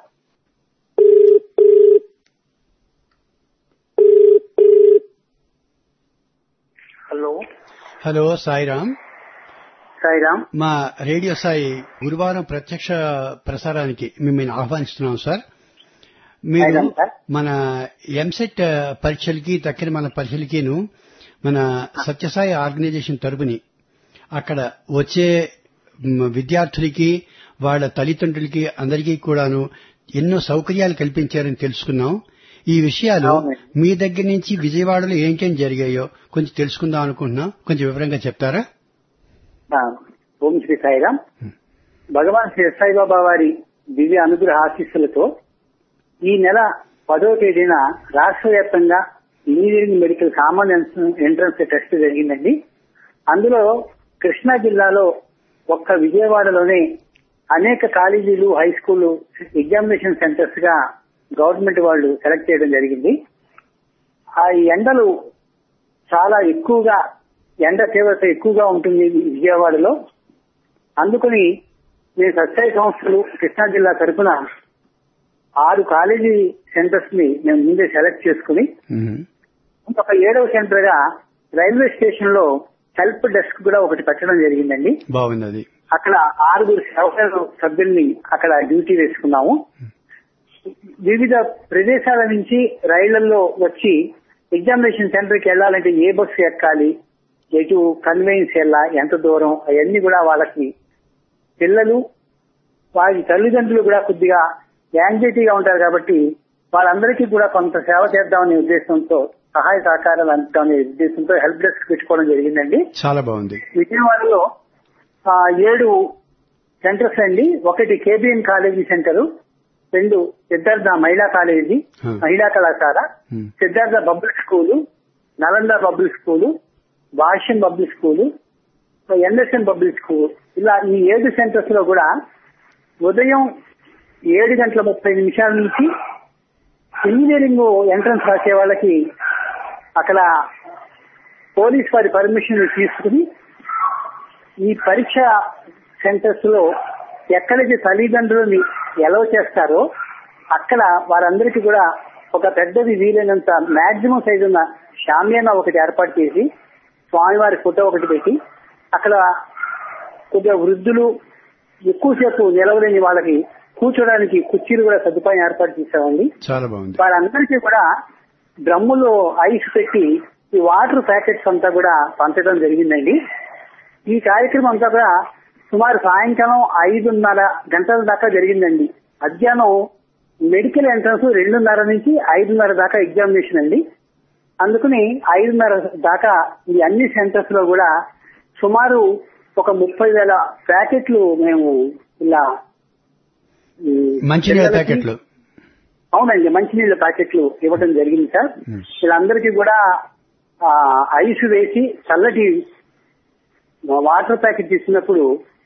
హలో హలో సాయిరామ్ సాయిరామ్ మా రేడియో సాయి గురువారం ప్రత్యక్ష ప్రసారానికి మిమ్మల్ని ఆహ్వానిస్తున్నాం సార్ మీరు సాయిరామ్ సార్. మన ఎంసెట్ పరీక్షలకి తక్కిన మన పరీక్షలకిను మన సత్యసాయి ఆర్గనైజేషన్ తరపుని అక్కడ వచ్చే మ్, విద్యార్థులకి వాళ్ళ తల్లిదండ్రులకి అందరికీ కూడాను ఎన్నో సౌకర్యాలు కల్పించారని తెలుసుకున్నాం ఈ విషయాలు అవునండి. మీ దగ్గర నుంచి విజయవాడలో ఏంటేం జరిగాయో కొంచెం తెలుసుకుందాం అనుకుంటున్నాం కొంచెం వివరంగా చెప్తారా ఆ, ఓం శ్రీ సాయిరామ్ భగవాన్ శ్రీ సాయిబాబా వారి దివ్య అనుగ్రహ ఆశీస్సులతో ఈ నెల పదవ తేదీన రాష్ట్ర వ్యాప్తంగా engineering medical common entrance test జరిగిందండి అందులో కృష్ణా జిల్లాలో ఒక్క విజయవాడలోనే అనేక కాలేజీలు హై స్కూల్ ఎగ్జామినేషన్ సెంటర్స్ గా గవర్నమెంట్ వాళ్ళు సెలెక్ట్ చేయడం జరిగింది ఆ ఎండలు చాలా ఎక్కువగా ఎండ తీవ్రత ఎక్కువగా ఉంటుంది విజయవాడలో అందుకని నేను సత్సాయి సంస్థలు కృష్ణా జిల్లా తరఫున ఆరు కాలేజీ సెంటర్స్ ని మేము ముందే సెలెక్ట్ చేసుకుని మ్మ్. ఒక ఏడవ సెంటర్ గా రైల్వే స్టేషన్ లో హెల్ప్ డెస్క్ కూడా ఒకటి పెట్టడం జరిగిందండి బాగుంది అది అక్కడ ఆరుగురు సహకారు సభ్యుల్ని అక్కడ డ్యూటీ వేసుకున్నాము వివిధ ప్రదేశాల నుంచి రైళ్లలో వచ్చి ఎగ్జామినేషన్ సెంటర్ కి వెళ్ళాలంటే ఏ బస్సు ఎక్కాలి ఎటు కన్వెన్స్ వెళ్ళా ఎంత దూరం అవన్నీ కూడా వాళ్ళకి పిల్లలు వారి తల్లిదండ్రులు కూడా కొద్దిగా యాంగ్జైటీగా ఉంటారు కాబట్టి వాళ్ళందరికీ కూడా కొంత సేవ చేద్దామనే ఉద్దేశంతో సహాయ సహకారాలు అందిద్దామనే ఉద్దేశంతో హెల్ప్ డెస్క్ పెట్టుకోవడం జరిగిందండి చాలా బాగుంది విజయవాడలో ఆ, ఏడు సెంటర్స్ అండి ఒకటి కేబిఎన్ కాలేజీ సెంటర్ రెండు సిద్ధార్థ మహిళా కాలేజీ Hmm. మహిళా కళాశాల Hmm. Siddhartha public school Nalanda public school Bhashyam public school NSN public school ఇలా ఈ ఏడు సెంటర్స్ లో కూడా ఉదయం ఏడు గంటల ముప్పై నిమిషాల నుంచి ఇంజనీరింగ్ ఎంట్రన్స్ రాసే వాళ్ళకి అక్కడ పోలీస్ వారి పర్మిషన్ తీసుకుని ఈ పరీక్ష సెంటర్స్ లో ఎక్కడికి తల్లిదండ్రులని ఎలవ్ చేస్తారో అక్కడ వారందరికీ కూడా ఒక పెద్దది వీలైనంత మాక్సిమం సైజు ఉన్న షామియానా ఒకటి ఏర్పాటు చేసి స్వామివారి ఫోటో ఒకటి పెట్టి అక్కడ కొద్దిగా వృద్ధులు ఎక్కువసేపు నిలవలేని వాళ్ళకి కూర్చోడానికి కుర్చీలు కూడా సదుపాయం ఏర్పాటు చేశామండి చాలా బాగుంది వారందరికీ కూడా డ్రమ్ములో ఐస్ పెట్టి ఈ వాటర్ ప్యాకెట్స్ అంతా కూడా పంచడం జరిగిందండి ఈ కార్యక్రమం అంతా కూడా సుమారు సాయంకాలం ఐదున్నర గంటల దాకా జరిగిందండి మధ్యాహ్నం మెడికల్ ఎంట్రన్స్ రెండున్నర నుంచి ఐదున్నర దాకా ఎగ్జామినేషన్ అండి అందుకని ఐదున్నర దాకా ఈ అన్ని సెంటర్స్ లో కూడా సుమారు ఒక ముప్పై వేల ప్యాకెట్లు మేము ఇలా ఈ మంచినీళ్ళ పిల్లలకి- ప్యాకెట్లు అవునండి మంచినీళ్ళ ప్యాకెట్లు ఇవ్వడం జరిగింది సార్ Hmm. వీళ్ళందరికీ కూడా ఆ, ఐస్ వేసి చల్లటి వాటర్ ప్యాకెట్ ఇచ్చినప్పుడు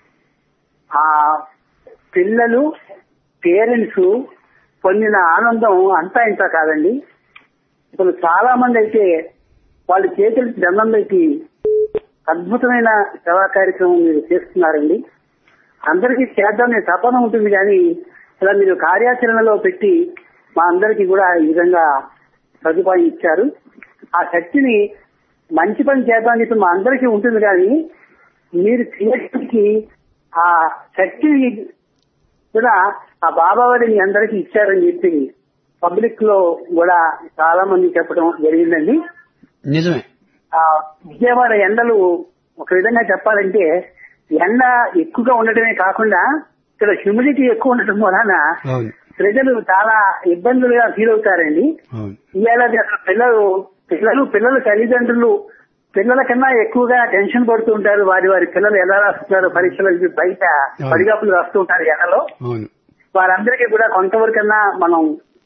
ఆ పిల్లలు పేరెంట్స్ పొందిన ఆనందం అంతా ఇంత కాదండి ఇప్పుడు చాలా మంది అయితే వాళ్ళ చేతులకి దండం పెట్టి అద్భుతమైన సేవా కార్యక్రమం మీరు చేస్తున్నారండి అందరికీ చేద్దామనే తపన ఉంటుంది కానీ ఇలా మీరు కార్యాచరణలో పెట్టి మా అందరికీ కూడా ఈ విధంగా సదుపాయం ఇచ్చారు ఆ శక్తిని మంచి పని చేద్దామని చెప్పి మా అందరికీ ఉంటుంది కానీ మీరు చేయడానికి ఆ శక్తి కూడా ఆ బాబావారి మీ అందరికీ ఇచ్చారని చెప్పి పబ్లిక్ లో కూడా చాలా మంది చెప్పడం జరిగిందండి నిజమే ఆ విజయవాడ ఎండలు ఒక విధంగా చెప్పాలంటే ఎండ ఎక్కువగా ఉండటమే కాకుండా ఇక్కడ హ్యూమిడిటీ ఎక్కువ ఉండటం వలన అవును ప్రజలు చాలా ఇబ్బందులుగా ఫీల్ అవుతారండి అవును ఈ ఏడాది అసలు పిల్లలు పిల్లలు పిల్లల తల్లిదండ్రులు పిల్లల కన్నా ఎక్కువగా టెన్షన్ పడుతూ ఉంటారు వారి వారి పిల్లలు ఎలా రాస్తున్నారు పరీక్షలు బయట పడిగాపులు రాస్తూ ఉంటారు ఎండలో అవును వారందరికీ కూడా కొంతవరకన్నా మనం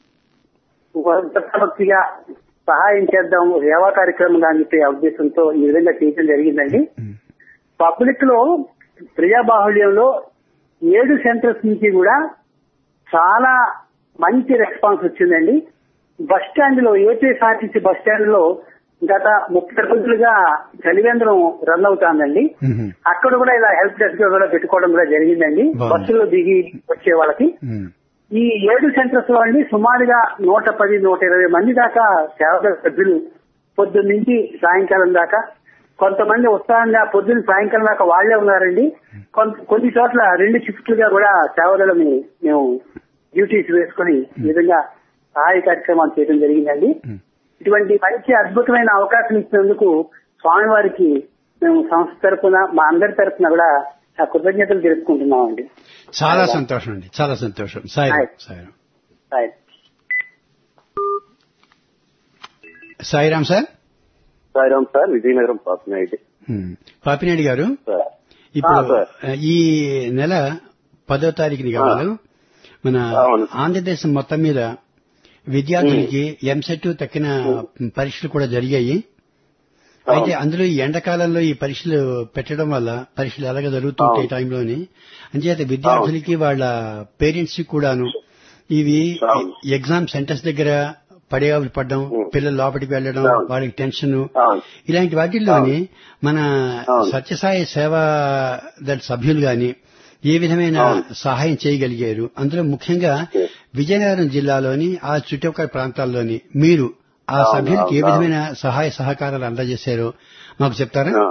భక్తిగా సహాయం చేద్దాం సేవా కార్యక్రమంగా అని చెప్పే ఉద్దేశంతో ఈ విధంగా చేయడం జరిగిందండి పబ్లిక్ లో ప్రజాబాహుళ్యంలో ఏడు సెంటర్స్ నుంచి కూడా చాలా మంచి రెస్పాన్స్ వచ్చిందండి బస్ స్టాండ్ లో ఏపీఎస్ఆర్టీసీ బస్ స్టాండ్ లో గత ముప్పై రోజులుగా చలివేంద్రం రన్ అవుతాందండి మ్మ్. అక్కడ కూడా ఇలా హెల్ప్ డెస్క్ కూడా పెట్టుకోవడం కూడా జరిగిందండి బాగుంది. బస్సులో దిగి వచ్చే వాళ్ళకి మ్మ్. ఈ ఏడు సెంటర్స్ లో అండి సుమారుగా నూట పది నూట ఇరవై మంది దాకా సేవల సభ్యులు పొద్దున్న నుంచి సాయంకాలం దాకా కొంతమంది ఉత్సాహంగా పొద్దున్న సాయంకాలం దాకా వాళ్లే ఉన్నారండి కొంత కొన్ని చోట్ల రెండు షిఫ్ట్లుగా కూడా సేవలను మేము డ్యూటీస్ వేసుకుని ఈ విధంగా సహాయ కార్యక్రమాలు చేయడం జరిగిందండి మ్మ్. ఇటువంటి మంచి అద్భుతమైన అవకాశం ఇచ్చినందుకు స్వామివారికి మేము సంస్థ తరపున మా అందరి తరపున కూడా ఆ కృతజ్ఞతలు తెలుపుకుంటున్నామండి చాలా సంతోషం అండి చాలా సంతోషం Sai hi. Sairam hi. Sairam sir Sairam sir Vizianagaram Papanaidu hmm. Papinedi గారు సార్ ఇప్పుడు ఆ, సార్. ఆ, ఈ నెల పదో తారీఖుని కావాలి మన అవును. ఆంధ్రదేశం మొత్తం మీద విద్యార్థులకి ఎంసెట్ తక్కిన పరీక్షలు కూడా జరిగాయి అయితే అందులో ఈ ఎండాకాలంలో ఈ పరీక్షలు పెట్టడం వల్ల పరీక్షలు ఎలాగ జరుగుతుంటాయి ఈ టైంలోని అంచేత విద్యార్థులకి వాళ్ళ పేరెంట్స్ కి కూడాను ఇవి అవును. ఎగ్జామ్ సెంటర్స్ దగ్గర పడేవాళ్ళు పడడం పిల్లలు లోపలికి వెళ్ళడం అవును. వాళ్ళకి టెన్షన్ అవును. ఇలాంటి వాటిల్లోని మన అవును. సత్యసాయి సేవా దళ సభ్యులు గాని ఏ విధమైన అవును. సహాయం చేయగలిగారు అందులో ముఖ్యంగా Yes. విజయనగరం జిల్లాలోని ఆ చుట్టుపక్కల ప్రాంతాల్లోని మీరు ఆ అవును, సభ్యులకి ఏ అవును, విధమైన సహాయ సహకారాలు అందజేశారో మాకు చెప్తారా ఆ.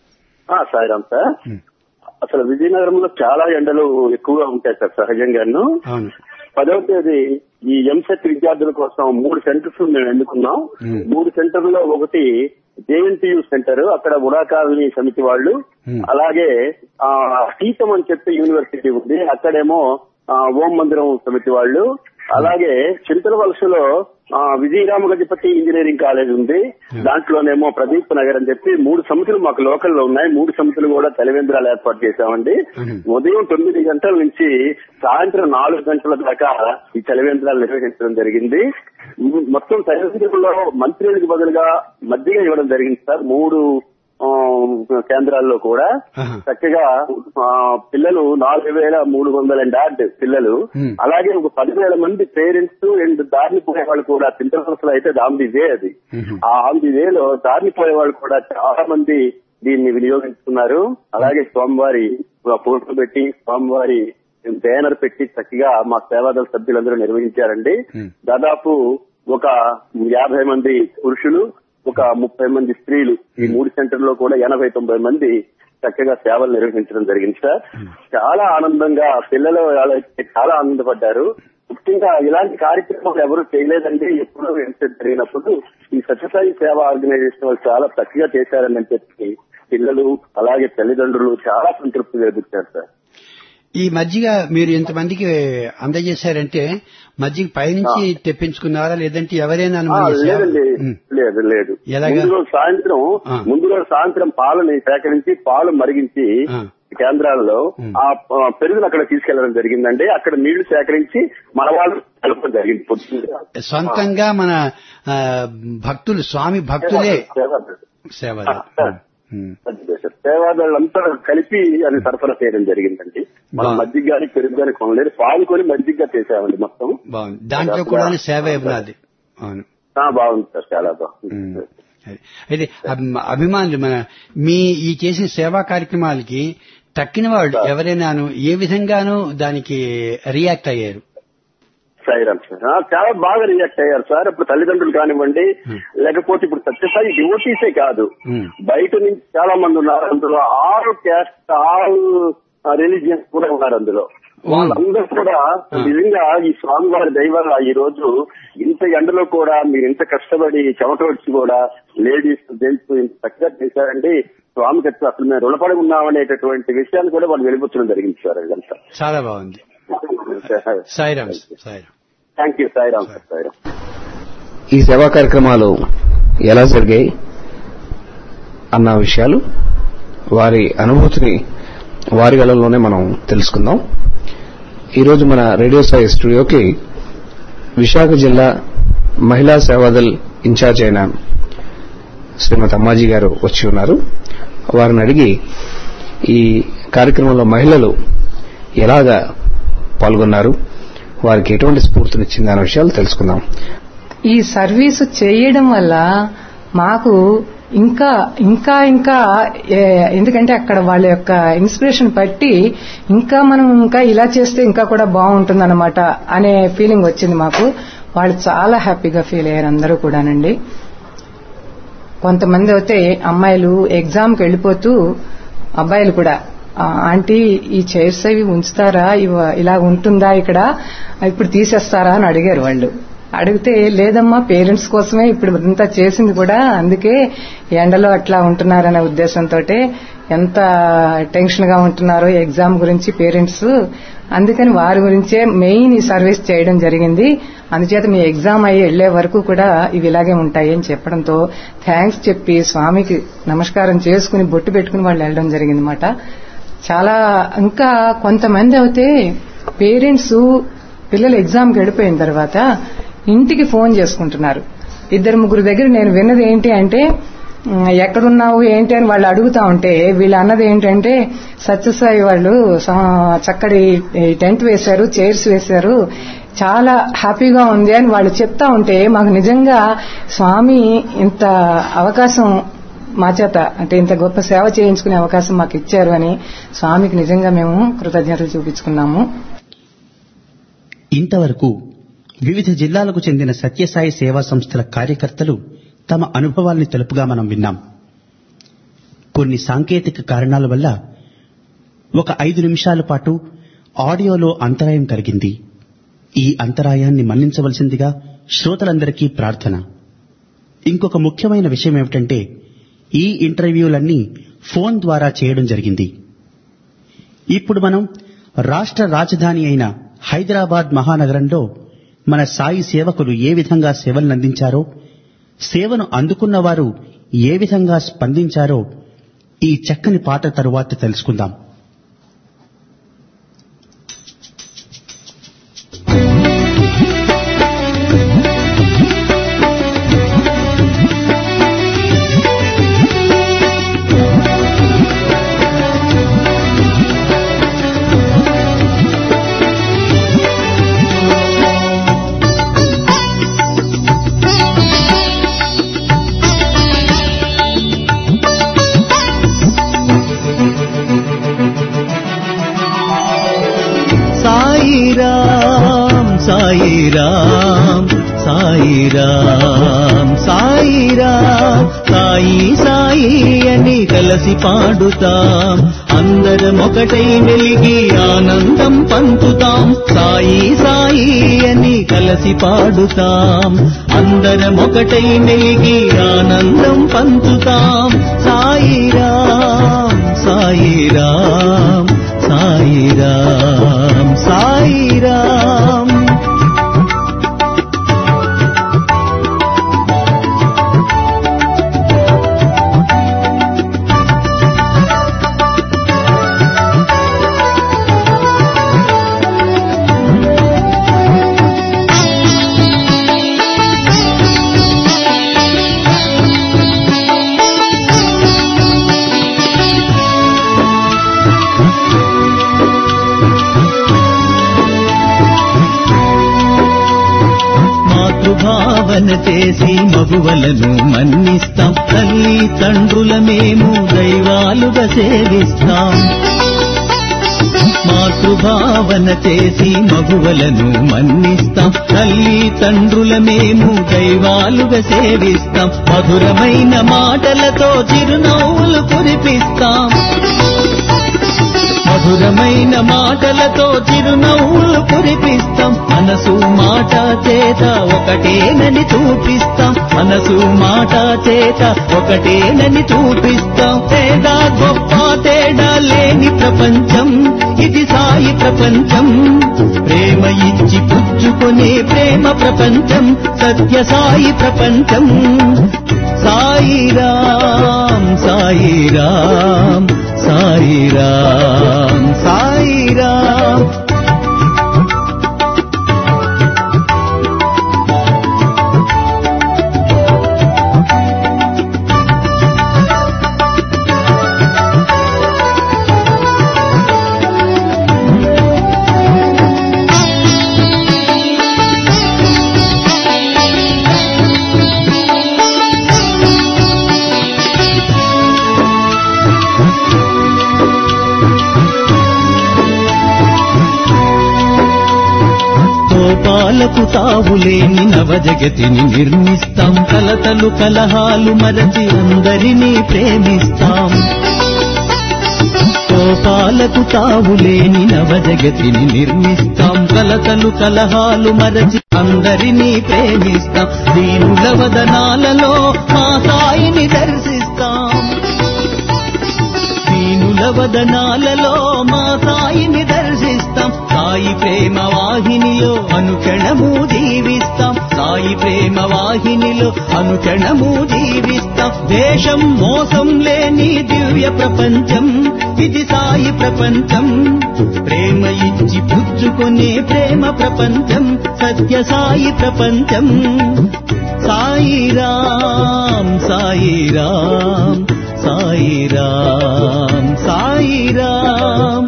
ఆ, సాయిరామ్ సార్ ఉం. అసలు విజయనగరంలో చాలా ఎండలు ఎక్కువగా ఉంటాయి సార్ సహజంగాను అవును పదవ తేదీ ఈ ఎంసెట్ విద్యార్థుల కోసం మూడు సెంటర్స్ మేము ఎన్నుకున్నాం Hmm. మూడు సెంటర్లో ఒకటి జేఎన్టీయు సెంటర్ అక్కడ ఉడా కాలనీ సమితి వాళ్ళు Hmm. అలాగే ఆ సీతం అని చెప్పి యూనివర్సిటీ ఉంది అక్కడేమో ఆ, ఓం మందిరం సమితి వాళ్ళు అలాగే చింతల వలసలో ఆ, విజయరామగజపతి ఇంజనీరింగ్ కాలేజ్ ఉంది Hmm. దాంట్లోనేమో ప్రదీప్ నగర్ అని చెప్పి మూడు సమితులు మాకు లోకల్లో ఉన్నాయి మూడు సమితులు కూడా చలివేంద్రాలు ఏర్పాటు చేశామండి Mhm. ఉదయం తొమ్మిది గంటల నుంచి సాయంత్రం నాలుగు గంటల దాకా ఈ చలివేంద్రాలు నిర్వహించడం జరిగింది మ్, మొత్తం చలివేంద్రంలో మంత్రులకు బదులుగా మధ్యగా ఇవ్వడం జరిగింది సార్ మూడు ఆ, కేంద్రాల్లో కూడా ఆహా. చక్కగా ఆ, పిల్లలు నాలుగు వేల మూడు వందల డాడ్ పిల్లలు Hmm. అలాగే ఒక పదివేల మంది పేరెంట్స్ అండ్ దారిని పోయే వాళ్ళు కూడా చింతవలసలో అయితే దాంది వే అది Mhm. ఆ ఆంది వేలో దారిని పోయే వాళ్ళు కూడా చాలా మంది దీన్ని వినియోగించుకున్నారు అలాగే స్వామివారి ఫోటో పెట్టి స్వామివారి బ్యానర్ పెట్టి చక్కగా మా సేవాదళ సభ్యులందరూ నిర్వహించారండి Hmm. దాదాపు ఒక యాభై మంది పురుషులు ఒక ముప్పై మంది స్త్రీలు ఈ మూడు సెంటర్లో కూడా ఎనభై తొంభై మంది చక్కగా సేవలు నిర్వహించడం జరిగింది సార్ చాలా ఆనందంగా పిల్లలు వాళ్ళకి చాలా ఆనందపడ్డారు ముఖ్యంగా ఇలాంటి కార్యక్రమాలు ఎవరు చేయలేదండి ఎప్పుడూ ఎంత జరిగినప్పుడు ఈ సత్యసాయి సేవా ఆర్గనైజేషన్ వాళ్ళు చాలా చక్కగా చేశారని చెప్పి పిల్లలు అలాగే తల్లిదండ్రులు చాలా సంతృప్తి వెలిపించారు సార్ ఈ మజ్జిగ మీరు ఇంతమందికి అందజేశారంటే మజ్జిగ పైనుంచి తెప్పించుకున్నారా లేదంటే ఎవరైనా ఆ, అనుమతి చేశారా? లేదండి ఉమ్. లేదు లేదు ఎలాగా? ముందు రోజు సాయంత్రం ఆ. ముందు రోజు సాయంత్రం పాలని సేకరించి పాలు మరిగించి ఆ. కేంద్రాల్లో ఉమ్. ఆ ఆ, పెరుగును అక్కడ తీసుకెళ్లడం జరిగిందండి అక్కడ నీళ్లు సేకరించి మన వాళ్ళు కలపడం జరిగింది పొద్దున్న సొంతంగా మన ఆ, భక్తులు స్వామి భక్తులే సేవాదళ్. సేవ ఆ, సేవాదళ్ళంతా కలిపి అది సరఫరా చేయడం జరిగిందండి మన బా- మజ్జిగ గాని పెరుగు గాని కొనలేదు పాలు కొని మజ్జిగ చేసామండి మొత్తం బాగుంది దాంట్లో కూడా సేవ ఉన్నది అవును ఆ, బాగుంది సార్ చాలా ఉమ్. బాగుంది అది. అయితే అభి- అభిమానులు మన మీ ఈ చేసిన సేవా కార్యక్రమాలకి తక్కిన వాళ్ళు ఎవరైనాను ఏ విధంగానూ దానికి రియాక్ట్ అయ్యారు సాయిరామ్ సార్ ఆ, చాలా బాగా రియాక్ట్ అయ్యారు సార్ ఇప్పుడు తల్లిదండ్రులు కానివ్వండి లేకపోతే ఇప్పుడు సత్యసాయి డివోటీసే కాదు Hmm. బయట నుంచి చాలా మంది ఉన్నారు అందులో ఆల్ క్యాస్ట్ ఆల్ రిలీజియన్స్ కూడా ఉన్నారు అందులో వాళ్ళందరూ కూడా నిజంగా ఈ స్వామివారి దైవాల ఈ రోజు ఇంత ఎండలో కూడా మీరు ఇంత కష్టపడి చెమట వచ్చి కూడా లేడీస్ జెంట్స్ ఇంత చక్కగా చేశారండి స్వామికి అసలు మేము రుణపడి ఉన్నామనేటటువంటి విషయాన్ని కూడా వాళ్ళు వెలిపించడం జరిగింది సార్ ఇదంతా చాలా బాగుంది Sairam Sairam thank you Sairam sir Sairam ఈ సేవా కార్యక్రమాలు ఎలా జరిగాయి అన్న విషయాలు వారి అనుభూతిని వారి గళంలోనే మనం తెలుసుకుందాం ఈరోజు మన రేడియో సాయి స్టూడియోకి విశాఖ జిల్లా మహిళా సేవాదల్ ఇన్ఛార్జ్ అయిన శ్రీమతి అమ్మాజీ గారు వచ్చి ఉన్నారు వారిని అడిగి ఈ కార్యక్రమంలో మహిళలు ఎలాగా పాల్గొన్నారు వారికి ఎటువంటి స్ఫూర్తినిచ్చింది అనే విషయాలు తెలుసుకుందాం ఈ సర్వీసు చేయడం వల్ల మాకు ఇంకా ఇంకా ఇంకా ఏ- ఎందుకంటే అక్కడ వాళ్ళ యొక్క ఇన్స్పిరేషన్ బట్టి ఇంకా మనం ఇంకా ఇలా చేస్తే ఇంకా కూడా బాగుంటుందన్నమాట అనే ఫీలింగ్ వచ్చింది మాకు వాళ్ళు చాలా హ్యాపీగా ఫీల్ అయ్యారు అందరూ కూడానండి కొంతమంది అయితే అమ్మాయిలు ఎగ్జామ్కి వెళ్ళిపోతూ అబ్బాయిలు కూడా "ఆ, ఆంటీ ఈ చైర్స్ అవి ఉంచుతారా ఇవ- ఇలా ఉంటుందా ఇక్కడ ఇప్పుడు తీసేస్తారా అని అడిగారు వాళ్ళు అడిగితే లేదమ్మా పేరెంట్స్ కోసమే ఇప్పుడు ఇంత చేసింది కూడా అందుకే ఎండలో అట్లా ఉంటున్నారనే ఉద్దేశంతో ఎంత టెన్షన్ గా ఉంటున్నారో ఎగ్జామ్ గురించి పేరెంట్స్ అందుకని వారి గురించే మెయిన్ ఈ సర్వీస్ చేయడం జరిగింది అందుచేత మీ ఎగ్జామ్ అయ్యి వెళ్లే వరకు కూడా ఇవి ఇలాగే ఉంటాయి అని చెప్పడంతో థ్యాంక్స్ చెప్పి స్వామికి నమస్కారం చేసుకుని బొట్టు పెట్టుకుని వాళ్ళు వెళ్ళడం జరిగిందన్నమాట చాలా ఇంకా కొంతమంది అయితే పేరెంట్స్ పిల్లలు ఎగ్జామ్కి వెళ్ళిపోయిన తర్వాత ఇంటికి ఫోన్ చేసుకుంటున్నారు ఇద్దరు ముగ్గురు దగ్గర నేను విన్నది ఏంటి అంటే ఉమ్, ఎక్కడున్నావు ఏంటి అని వాళ్ళు అడుగుతా ఉంటే వీళ్ళు అన్నది ఏంటంటే సత్యసాయి వాళ్ళు సా- చక్కటి ఈ టెంట్ వేశారు చైర్స్ వేశారు చాలా హ్యాపీగా ఉంది అని వాళ్ళు చెప్తా ఉంటే మాకు నిజంగా స్వామి ఇంత అవకాశం మా చేత అంటే ఇంత గొప్ప సేవ చేయించుకునే అవకాశం మాకు ఇచ్చారు అని స్వామికి నిజంగా మేము కృతజ్ఞతలు చూపించుకున్నాము ఇంతవరకు వివిధ జిల్లాలకు చెందిన సత్యసాయి సేవా సంస్థల కార్యకర్తలు తమ అనుభవాల్ని తెలుపుగా మనం విన్నాం కొన్ని సాంకేతిక కారణాల వల్ల ఒక ఐదు నిమిషాల పాటు ఆడియోలో అంతరాయం కలిగింది ఈ అంతరాయాన్ని మన్నించవలసిందిగా శ్రోతలందరికీ ప్రార్థన ఇంకొక ముఖ్యమైన విషయం ఏమిటంటే ఈ ఇంటర్వ్యూలన్నీ ఫోన్ ద్వారా చేయడం జరిగింది ఇప్పుడు మనం రాష్ట్ర రాజధాని అయిన హైదరాబాద్ మహానగరంలో మన సాయి సేవకులు ఏ విధంగా సేవలను అందించారో సేవను అందుకున్న వారు ఏ విధంగా స్పందించారో ఈ చక్కని పాట తరువాత తెలుసుకుందాం సాయిరాం సాయిరాం సాయిరాం సాయిరాం సాయి సాయి అని కలసి పాడుతాం అందరం ఒకటై వెలిగి ఆనందం పంచుతాం సాయి సాయి అని కలసి పాడుతాం అందరం ఒకటై వెలిగి ఆనందం పంచుతాం సాయిరాం సాయిరాం సాయిరాం సాయిరాం మాతృభావన చేసి మగువలను మన్నిస్తాం తల్లి తండ్రుల మేము దైవాలుగా సేవిస్తాం మాతృభావన చేసి మగువలను మన్నిస్తాం తల్లి తండ్రుల మేము దైవాలుగా సేవిస్తాం మధురమైన మాటలతో చిరునవ్వులు కురిపిస్తాం మధురమైన మాటలతో చిరునవ్వులు కురిపిస్తాం మనసు మాట చేత ఒకటేనని చూపిస్తాం మనసు మాట చేత ఒకటేనని చూపిస్తాం తేడా గొప్ప తేడా లేని ప్రపంచం ఇది సాయి ప్రపంచం ప్రేమ ఇచ్చి పుచ్చుకునే ప్రేమ ప్రపంచం సత్య సాయి ప్రపంచం సాయిరాం సాయిరాం సాయిరాం సాయిరాం కోపాలకు తావులేని నవజగతిని నిర్మిస్తాం కలతలు కలహాలు మరచి అందరినీ ప్రేమిస్తాం కోపాలకు తావులేని నవజగతిని నిర్మిస్తాం కలతలు కలహాలు మరచి అందరినీ ప్రేమిస్తాం దీనుల వదనాలలో మా సాయిని దర్శిస్తాం దీనుల వదనాలలో మా సాయిని దర్శిస్తాం సాయి ప్రేమ వాహినిలో అనుక్షణము జీవిస్తాం సాయి ప్రేమ వాహినిలో అనుక్షణము జీవిస్తాం దేశం మోసం లేని దివ్య ప్రపంచం ఇది సాయి ప్రపంచం ప్రేమ ఇచ్చి పుచ్చుకునే ప్రేమ ప్రపంచం సత్య సాయి ప్రపంచం సాయిరాం సాయి రామ్ సాయి రామ్ సాయి రామ్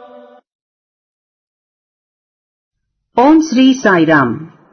ఓం శ్రీ సాయిరాం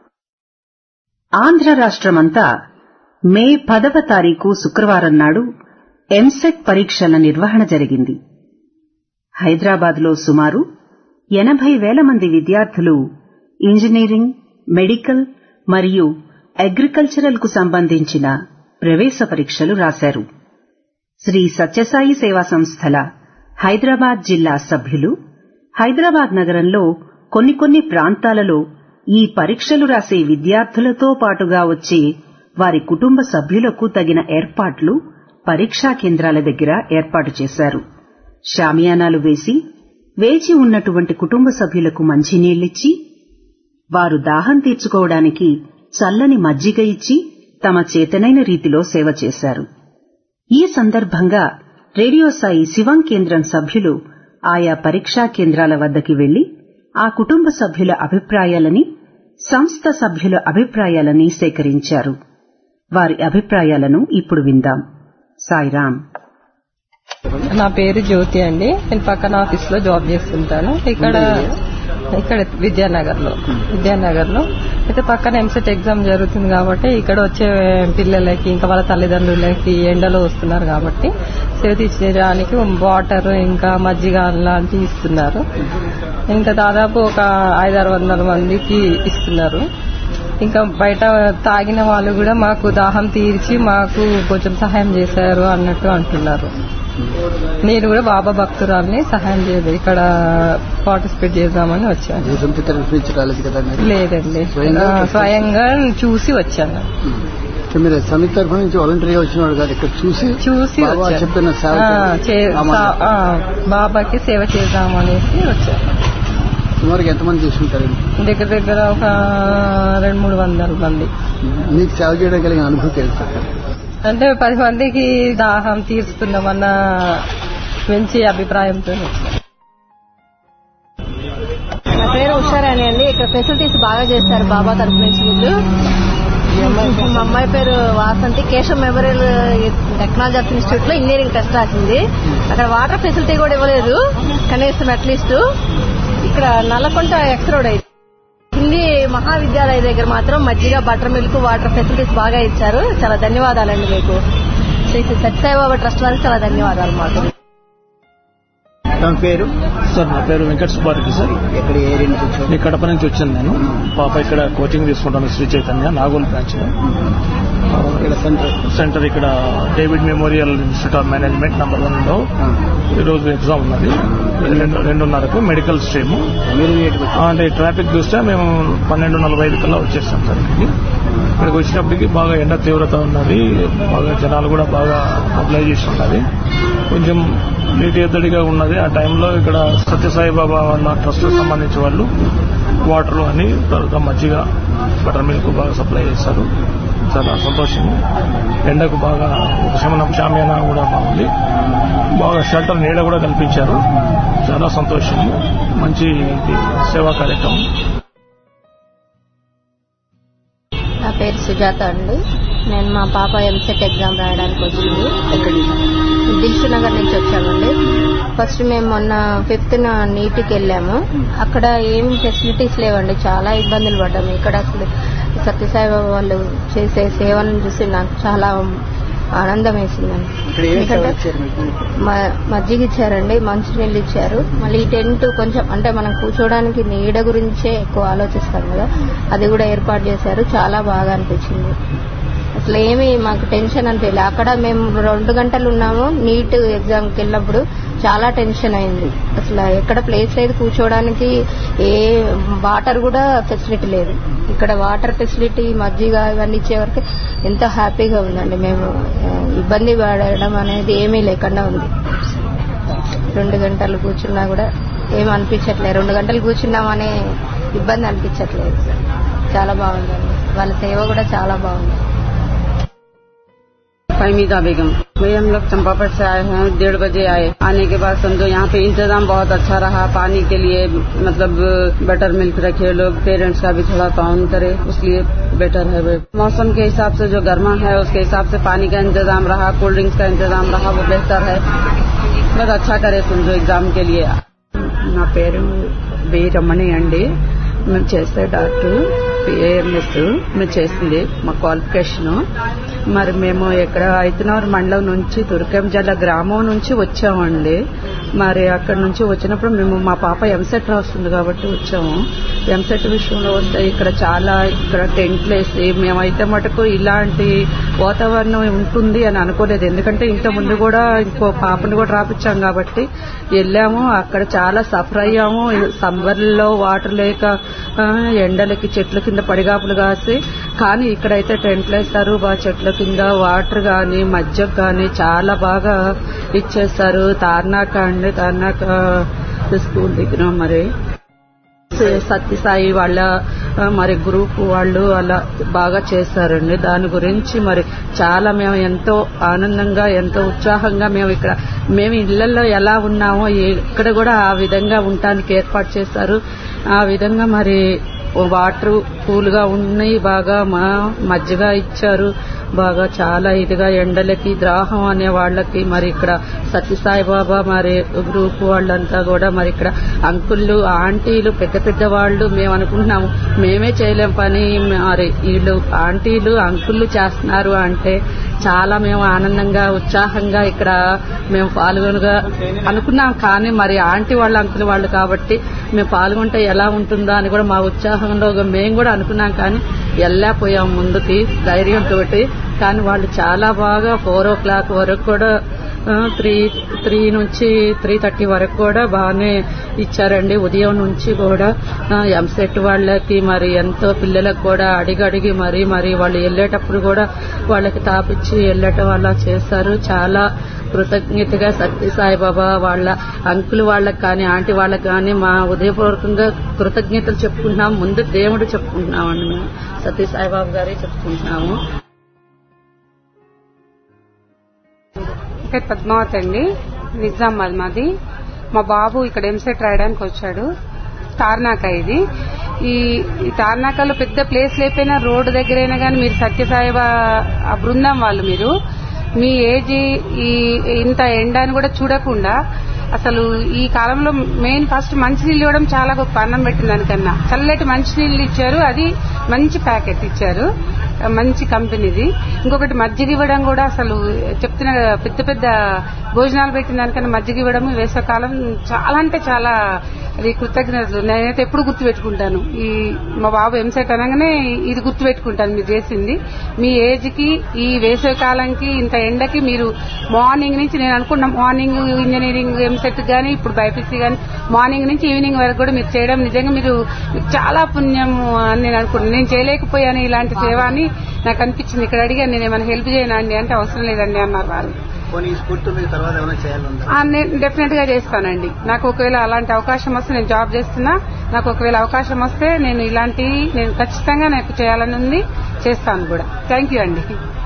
ఆంధ్ర రాష్ట్రమంతా మే పదవ తారీఖు శుక్రవారం నాడు ఎంసెట్ పరీక్షల నిర్వహణ జరిగింది హైదరాబాద్లో సుమారు ఎనభై వేల మంది విద్యార్థులు ఇంజనీరింగ్ మెడికల్ మరియు అగ్రికల్చరల్ కు సంబంధించిన ప్రవేశ పరీక్షలు రాశారు శ్రీ సత్యసాయి సేవా సంస్థల హైదరాబాద్ జిల్లా సభ్యులు హైదరాబాద్ నగరంలో కొన్ని కొన్ని ప్రాంతాలలో ఈ పరీక్షలు రాసే విద్యార్థులతో పాటుగా వచ్చే వారి కుటుంబ సభ్యులకు తగిన ఏర్పాట్లు పరీక్షా కేంద్రాల దగ్గర ఏర్పాటు చేశారు షామియానాలు వేసి వేచి ఉన్నటువంటి కుటుంబ సభ్యులకు మంచినీళ్లిచ్చి వారు దాహం తీర్చుకోవడానికి చల్లని మజ్జిగ ఇచ్చి తమ చేతనైన రీతిలో సేవ చేశారు ఈ సందర్భంగా రేడియో సాయి శివం కేంద్రం సభ్యులు ఆయా పరీక్షా కేంద్రాల వద్దకి వెళ్లి ఆ కుటుంబ సభ్యుల అభిప్రాయాలని సంస్థ సభ్యుల అభిప్రాయాలని సేకరించారు వారి అభిప్రాయాలను ఇప్పుడు విందాం సాయిరాం నా పేరు జ్యోతి అండి నేను పక్కన ఆఫీస్ లో జాబ్ చేస్తుంటాను ఇక్కడ ఇక్కడ విద్యానగర్ లో విద్యానగర్ లో అయితే పక్కన ఎంసెట్ ఎగ్జామ్ జరుగుతుంది కాబట్టి ఇక్కడ వచ్చే పిల్లలకి ఇంకా వాళ్ళ తల్లిదండ్రులకి ఎండలో వస్తున్నారు కాబట్టి సేవ తీర్చడానికి వాటర్ ఇంకా మజ్జిగ లాంటివి ఇస్తున్నారు ఇంకా దాదాపు ఒక ఐదారు వందల మందికి ఇస్తున్నారు ఇంకా బయట తాగిన వాళ్ళు కూడా మాకు దాహం తీర్చి మాకు కొంచెం సహాయం చేశారు అన్నట్టు అంటున్నారు నేను కూడా బాబా భక్తురాల్ని సహాయం చేయదు ఇక్కడ పార్టిసిపేట్ చేద్దామని వచ్చాను సొంత తరఫు రాలేదు కదా మీరు? లేదండి స్వయంగా ఆ, స్వయంగా చూసి వచ్చాను సో మీరు సమితి తరఫు నుంచి వాలంటరీగా వచ్చిన వాడు కాదు ఇక్కడ చూసి చూసి బాబా వచ్చాను చెప్పిన సేవ ఆ, చే- ఆ మాట. సా- ఆ, బాబాకి సేవ చేద్దామనేసి వచ్చాను సుమారుగా ఎంతమంది తీసుకుంటారు దగ్గర దగ్గర ఒక రెండు మూడు వందల మంది మీకు సేవ చేయడం కలిగిన అనుభూతి తెలుసు అంటే పది మందికి దాహం తీర్చుకున్నామన్న మంచి అభిప్రాయంతో వచ్చాను నా పేరు ఉషారాణి అండి ఇక్కడ ఫెసిలిటీస్ బాగా చేస్తారు బాబా తరఫు నుంచి వీళ్ళు మా అమ్మాయి పేరు Vasanthi Keshav memorial technology institute లో ఇంజనీరింగ్ టెస్ట్ రాసింది అక్కడ వాటర్ ఫెసిలిటీ కూడా ఇవ్వలేదు కనీసం అట్లీస్ట్ ఇక్కడ నల్లకొంట ఎక్స్ రోడ్ అయితే హిందీ మహావిద్యాలయ దగ్గర మాత్రం మజ్జిగ బటర్ మిల్క్ వాటర్ ఫెసిలిటీస్ బాగా ఇచ్చారు చాలా ధన్యవాదాలండి మీకు శ్రీ సత్యసాయిబాబా ట్రస్ట్ వారికి చాలా ధన్యవాదాలు మాకు తన పేరు సార్ నా పేరు వెంకట సుబ్బారెడ్డి సార్ ఎక్కడ ఏరియా నుంచి వచ్చారు నేను కడప నుంచి వచ్చాను నేను పాప ఇక్కడ కోచింగ్ తీసుకుంటాను శ్రీ చైతన్య నాగోల్ బ్రాంచ్ లో ఇక్కడ సెంటర్ సెంటర్ ఇక్కడ David memorial institute of management number one లో ఈరోజు ఎగ్జామ్ ఉన్నది రెండు రెండున్నరకు మెడికల్ స్ట్రీమ్ మీరు లేట్గా వచ్చారు. అంటే ట్రాఫిక్ చూస్తే మేము పన్నెండు నలభై ఐదు కల్లా వచ్చేస్తాం సార్ ఇక్కడికి ఇక్కడికి వచ్చినప్పటికి బాగా ఎండ తీవ్రత ఉన్నది బాగా జనాలు కూడా బాగా అప్లై చేసి ఉన్నది కొంచెం నీటి ఎద్దడిగా ఉన్నది ఆ టైంలో ఇక్కడ సత్యసాయి బాబా వాళ్ళ ట్రస్ట్ సంబంధించి వాళ్ళు వాటర్ అని తర్వాత మజ్జిగ బటర్ మిల్క్ బాగా సప్లై చేస్తారు చాలా సంతోషం ఎండకు బాగా ఉపశమనం షామ్యాన కూడా బాగుంది బాగా షెల్టర్ నీడ కూడా కల్పించారు చాలా సంతోషము మంచి ఇది సేవా కార్యక్రమం నా పేరు సుజాత అండి నేను మా పాప ఎంసెట్ ఎగ్జామ్ రాయడానికి వచ్చింది దిల్సు నగర్ నుంచి వచ్చామండి ఫస్ట్ మేము మొన్న ఫిఫ్త్ నీటికి వెళ్ళాము అక్కడ ఏం ఫెసిలిటీస్ లేవండి చాలా ఇబ్బందులు పడ్డాము ఇక్కడ అసలు సత్యసాయి బాబా వాళ్ళు చేసే సేవలను చూసి నాకు చాలా ఆనందం వేసిందండి ఇక్కడ ఏం సేవ ఎందుకంటే ఇచ్చారు మీకు మ- మజ్జిగ ఇచ్చారండి మంచినీళ్ళు ఇచ్చారు మళ్ళీ ఈ టెంట్ కొంచెం అంటే మనం కూర్చోవడానికి నీడ గురించే ఎక్కువ ఆలోచిస్తాం కదా అది కూడా ఏర్పాటు చేశారు చాలా బాగా అనిపించింది అసలు ఏమి మాకు టెన్షన్ అనిపించలేదు అక్కడ మేము రెండు గంటలు ఉన్నాము నీట్ ఎగ్జామ్కి వెళ్ళినప్పుడు చాలా టెన్షన్ అయింది అసలు ఎక్కడ ప్లేస్ లేదు కూర్చోవడానికి ఏ వాటర్ కూడా ఫెసిలిటీ లేదు ఇక్కడ వాటర్ ఫెసిలిటీ మజ్జిగ ఇవన్నీ ఇచ్చే వరకు ఎంతో హ్యాపీగా ఉందండి మేము ఆ, ఇబ్బంది పడడం అనేది ఏమీ లేకుండా ఉంది రెండు గంటలు కూర్చున్నా కూడా ఏం అనిపించట్లేదు రెండు గంటలు కూర్చున్నామనే ఇబ్బంది అనిపించట్లేదు చాలా బాగుందండి వాళ్ళ సేవ కూడా చాలా బాగుంది फहमीदा बेगम भैया हम लोग चंपापट से आए हैं डेढ़ बजे आए आने के बाद समझो यहाँ पे इंतजाम बहुत अच्छा रहा पानी के लिए मतलब बटर मिल्क रखे लोग पेरेंट्स का भी थोड़ा काउंट करे इसलिए बेटर है वे मौसम के हिसाब से जो गर्मा है उसके हिसाब से पानी का इंतजाम रहा कोल्ड ड्रिंक्स का इंतजाम रहा वो बेहतर है बहुत अच्छा करे समझो एग्जाम के लिए నా పేరు బి రమణి అండి మేము చేసే డాక్టర్ పిఏఎంఎస్ మేము చేసింది మా క్వాలిఫికేషన్ మరి మేము ఇక్కడ ఐతనూరు మండలం నుంచి తుర్కంజల గ్రామం నుంచి వచ్చామండి మరి అక్కడ నుంచి వచ్చినప్పుడు మేము మా పాప ఎంసెట్ రాస్తుంది కాబట్టి వచ్చాము ఎంసెట్ విషయంలో వస్తే ఇక్కడ చాలా ఇక్కడ టెంట్లు వేసి మేమైతే మటుకు ఇలాంటి వాతావరణం ఉంటుంది అని అనుకోలేదు ఎందుకంటే ఇంత ముందు కూడా ఇంకో పాపను కూడా రాపించాం కాబట్టి వెళ్ళాము అక్కడ చాలా సఫర్ అయ్యాము సమ్మర్లో వాటర్ లేక ఆ, ఎండలకి చెట్ల కింద పడిగాపులు కాసి కానీ ఇక్కడైతే టెంట్లు వేస్తారు బాగా చెట్ల కింద వాటర్ గాని మజ్జ గాని చాలా బాగా ఇచ్చేస్తారు తార్నాక అండి తార్నాక స్కూల్ దగ్గర మరి సత్యసాయి వాళ్ళ ఆ, మరి గ్రూప్ వాళ్ళు అలా బాగా చేశారండి దాని గురించి మరి చాలా మేము ఎంతో ఆనందంగా ఎంతో ఉత్సాహంగా మేము ఇక్కడ మేము ఇళ్లలో ఎలా ఉన్నామో ఇక్కడ కూడా ఆ విధంగా ఉండటానికి ఏర్పాటు చేశారు ఆ విధంగా మరి వాటర్ కూల్ గా ఉన్నాయి బాగా మా మజ్జిగ ఇచ్చారు బాగా చాలా ఇదిగా ఎండలకి ద్రాహం అనే వాళ్ళకి మరి ఇక్కడ సత్యసాయి బాబా మరి గ్రూప్ వాళ్ళంతా కూడా మరి ఇక్కడ అంకుళ్ళు ఆంటీలు పెద్ద పెద్ద వాళ్ళు మేము అనుకుంటున్నాము మేమే చేయలేం పని మరి వీళ్ళు ఆంటీలు అంకుళ్ళు చేస్తున్నారు అంటే చాలా మేము ఆనందంగా ఉత్సాహంగా ఇక్కడ మేము పాల్గొనగా అనుకున్నాం కానీ మరి ఆంటీ వాళ్ళ అంకుల్ వాళ్ళు కాబట్టి మేము పాల్గొంటే ఎలా ఉంటుందా అని కూడా మా ఉత్సాహంలో మేము కూడా అనుకున్నాం కానీ వెళ్ళలేకపోయాం ముందుకి ధైర్యంతో కానీ వాళ్ళు చాలా బాగా ఫోర్ ఓ క్లాక్ వరకు కూడా త్రీ త్రీ నుంచి త్రీ థర్టీ వరకు కూడా బాగానే ఇచ్చారండి ఉదయం నుంచి కూడా ఎంసెట్ వాళ్ళకి మరి ఎంతో పిల్లలకు కూడా అడిగి అడిగి మరి మరి వాళ్ళు వెళ్ళేటప్పుడు కూడా వాళ్ళకి తాపిచ్చి వెళ్ళటం అలా చేశారు చాలా కృతజ్ఞతగా సత్య సాయిబాబా వాళ్ళ అంకుల్ వాళ్ళకి కానీ ఆంటీ వాళ్ళకి కానీ మా ఉదయపూర్వకంగా కృతజ్ఞతలు చెప్పుకుంటున్నాం ముందు దేవుడు చెప్పుకుంటున్నామండి మేము సత్య సాయిబాబా గారే చెప్పుకుంటున్నాము పేరు పద్మావతి అండి నిజామాబాద్ మాది మా బాబు ఇక్కడ ఎంసెట్ రాయడానికి వచ్చాడు తార్నాక ఇది ఈ ఈ తార్నాకలో పెద్ద ప్లేస్ లేకపోయినా రోడ్డు దగ్గరైనా కానీ మీరు సత్యసాయిబా ఆ బృందం వాళ్ళు మీరు మీ ఏజ్ ఈ ఇంత ఎండ అని కూడా చూడకుండా అసలు ఈ కాలంలో మెయిన్ ఫస్ట్ మంచినీళ్ళు ఇవ్వడం చాలా గొప్ప అన్నం పెట్టిన దానికన్నా చల్లటి మంచినీళ్ళు ఇచ్చారు అది మంచి ప్యాకెట్ ఇచ్చారు మంచి కంపెనీది ఇంకొకటి మజ్జిగ ఇవ్వడం కూడా అసలు చెప్తున్నా కదా, పెద్ద పెద్ద భోజనాలు పెట్టిన దానికన్నా మజ్జిగ ఇవ్వడం వేసవకాలం చాలా అంటే చాలా అది కృతజ్ఞతలు నేనైతే ఎప్పుడు గుర్తు పెట్టుకుంటాను ఈ మా బాబు ఎంసెట్ అనగానే ఇది గుర్తు పెట్టుకుంటాను మీరు చేసింది మీ ఏజ్ కి ఈ వేసవి కాలంకి ఇంత ఎండకి మీరు మార్నింగ్ నుంచి నేను అనుకున్నా మార్నింగ్ ఇంజనీరింగ్ ఎంసెట్ గానీ ఇప్పుడు బైపీసీ గానీ మార్నింగ్ నుంచి ఈవినింగ్ వరకు కూడా మీరు చేయడం నిజంగా మీరు మీకు చాలా పుణ్యం అని నేను అనుకున్నాను నేను చేయలేకపోయాను ఇలాంటి సేవ అని నాకు అనిపించింది ఇక్కడ అడిగాను నేను ఏమైనా హెల్ప్ చేయనా అండి అంటే అవసరం లేదండి అన్నారు వాళ్ళు పోనీ ఈ స్ఫూర్తి మీకు తర్వాత ఏమైనా చేయాలంటే ఆ, నేను డెఫినెట్ గా చేస్తానండి నాకు ఒకవేళ అలాంటి అవకాశం వస్తే నేను జాబ్ చేస్తున్నా నాకు ఒకవేళ అవకాశం వస్తే నేను ఇలాంటి నేను ఖచ్చితంగా నాకు చేయాలని ఉంది చేస్తాను కూడా థ్యాంక్ యూ అండి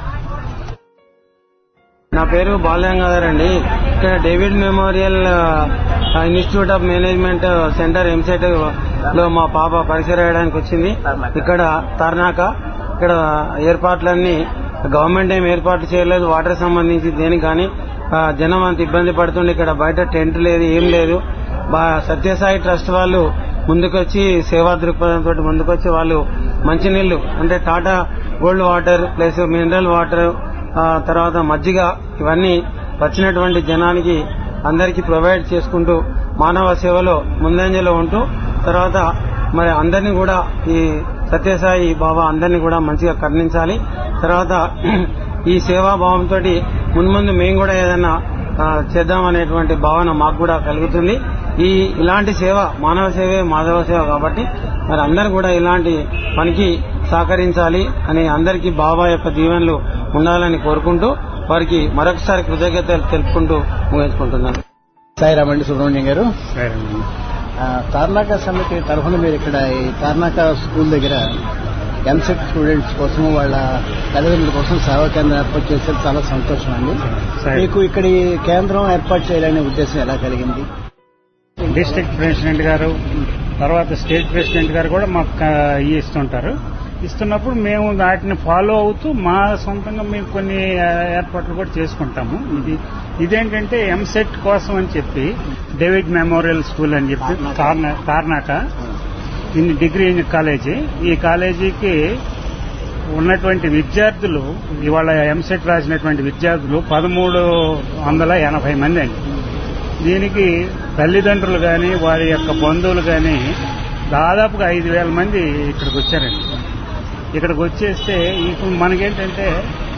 నా పేరు బాలగంగాధర్ అండి ఇక్కడ డేవిడ్ మెమోరియల్ ఆ, institute of management centre EAMCET లో మా పాప పరీక్ష రాయడానికి వచ్చింది ఇక్కడ తర్నాక ఇక్కడ ఏర్పాట్లన్నీ గవర్నమెంట్ ఏం ఏర్పాట్లు చేయలేదు వాటర్ సంబంధించి దేనికి కానీ ఆ, జనం అంత ఇబ్బంది పడుతుండే ఇక్కడ బయట టెంట్ లేదు ఏం లేదు బా- సత్యసాయి ట్రస్ట్ వాళ్ళు ముందుకొచ్చి సేవా దృక్పథంతో ముందుకొచ్చి వాళ్ళు మంచినీళ్లు అంటే Tata gold water plus mineral water ఆ తర్వాత మజ్జిగ ఇవన్నీ వచ్చినటువంటి జనానికి అందరికీ ప్రొవైడ్ చేసుకుంటూ మానవ సేవలో ముందంజలో ఉంటూ తర్వాత మరి అందరినీ కూడా ఈ సత్యసాయి బాబా అందరినీ కూడా మంచిగా కరుణించాలి తర్వాత ఈ సేవాభావంతో మున్ముందు మేము కూడా ఏదైనా ఆ, చేద్దామనేటువంటి భావన మాకు కూడా కలుగుతుంది ఈ ఇలాంటి సేవ మానవ సేవే మాధవ సేవ కాబట్టి మరి అందరూ కూడా ఇలాంటి పనికి సహకరించాలి అని అందరికీ బాబా యొక్క దీవెనలు ఉండాలని కోరుకుంటూ వారికి మరొకసారి కృతజ్ఞతలు తెలుపుకుంటూ ముగించుకుంటున్నాను సాయిరామ్ అండి సుబ్రహ్మణ్యం గారు ఆ, తార్నాక సమితి తరఫున మీరు ఇక్కడ ఈ తార్నాక స్కూల్ దగ్గర ఎంసెట్ స్టూడెంట్స్ కోసం వాళ్ళ తల్లిదండ్రుల కోసం సేవా కేంద్రం ఏర్పాటు చేసేది చాలా సంతోషం అండి సరే. మీకు ఇక్కడ ఈ కేంద్రం ఏర్పాటు చేయాలనే ఉద్దేశం ఎలా కలిగింది డిస్ట్రిక్ట్ ప్రెసిడెంట్ గారు తర్వాత స్టేట్ ప్రెసిడెంట్ గారు కూడా మాకు ఆ, ఇవి ఇస్తుంటారు ఇస్తున్నప్పుడు మేము వాటిని ఫాలో అవుతూ మా సొంతంగా మేము కొన్ని ఆ, ఏర్పాట్లు కూడా చేసుకుంటాము ఇది ఇదేంటంటే ఎంసెట్ కోసం అని చెప్పి డేవిడ్ మెమోరియల్ స్కూల్ అని చెప్పి తార్నా- తార్నాక ఇన్ని డిగ్రీ కాలేజీ ఈ కాలేజీకి ఉన్నటువంటి విద్యార్థులు ఇవాళ ఎంసెట్ రాసినటువంటి విద్యార్థులు పదమూడు వందల ఎనభై మంది అండి దీనికి తల్లిదండ్రులు కానీ వారి యొక్క బంధువులు కానీ దాదాపుగా ఐదు వేల మంది ఇక్కడికి వచ్చారండి ఇక్కడికి వచ్చేస్తే ఇప్పుడు మనకేంటంటే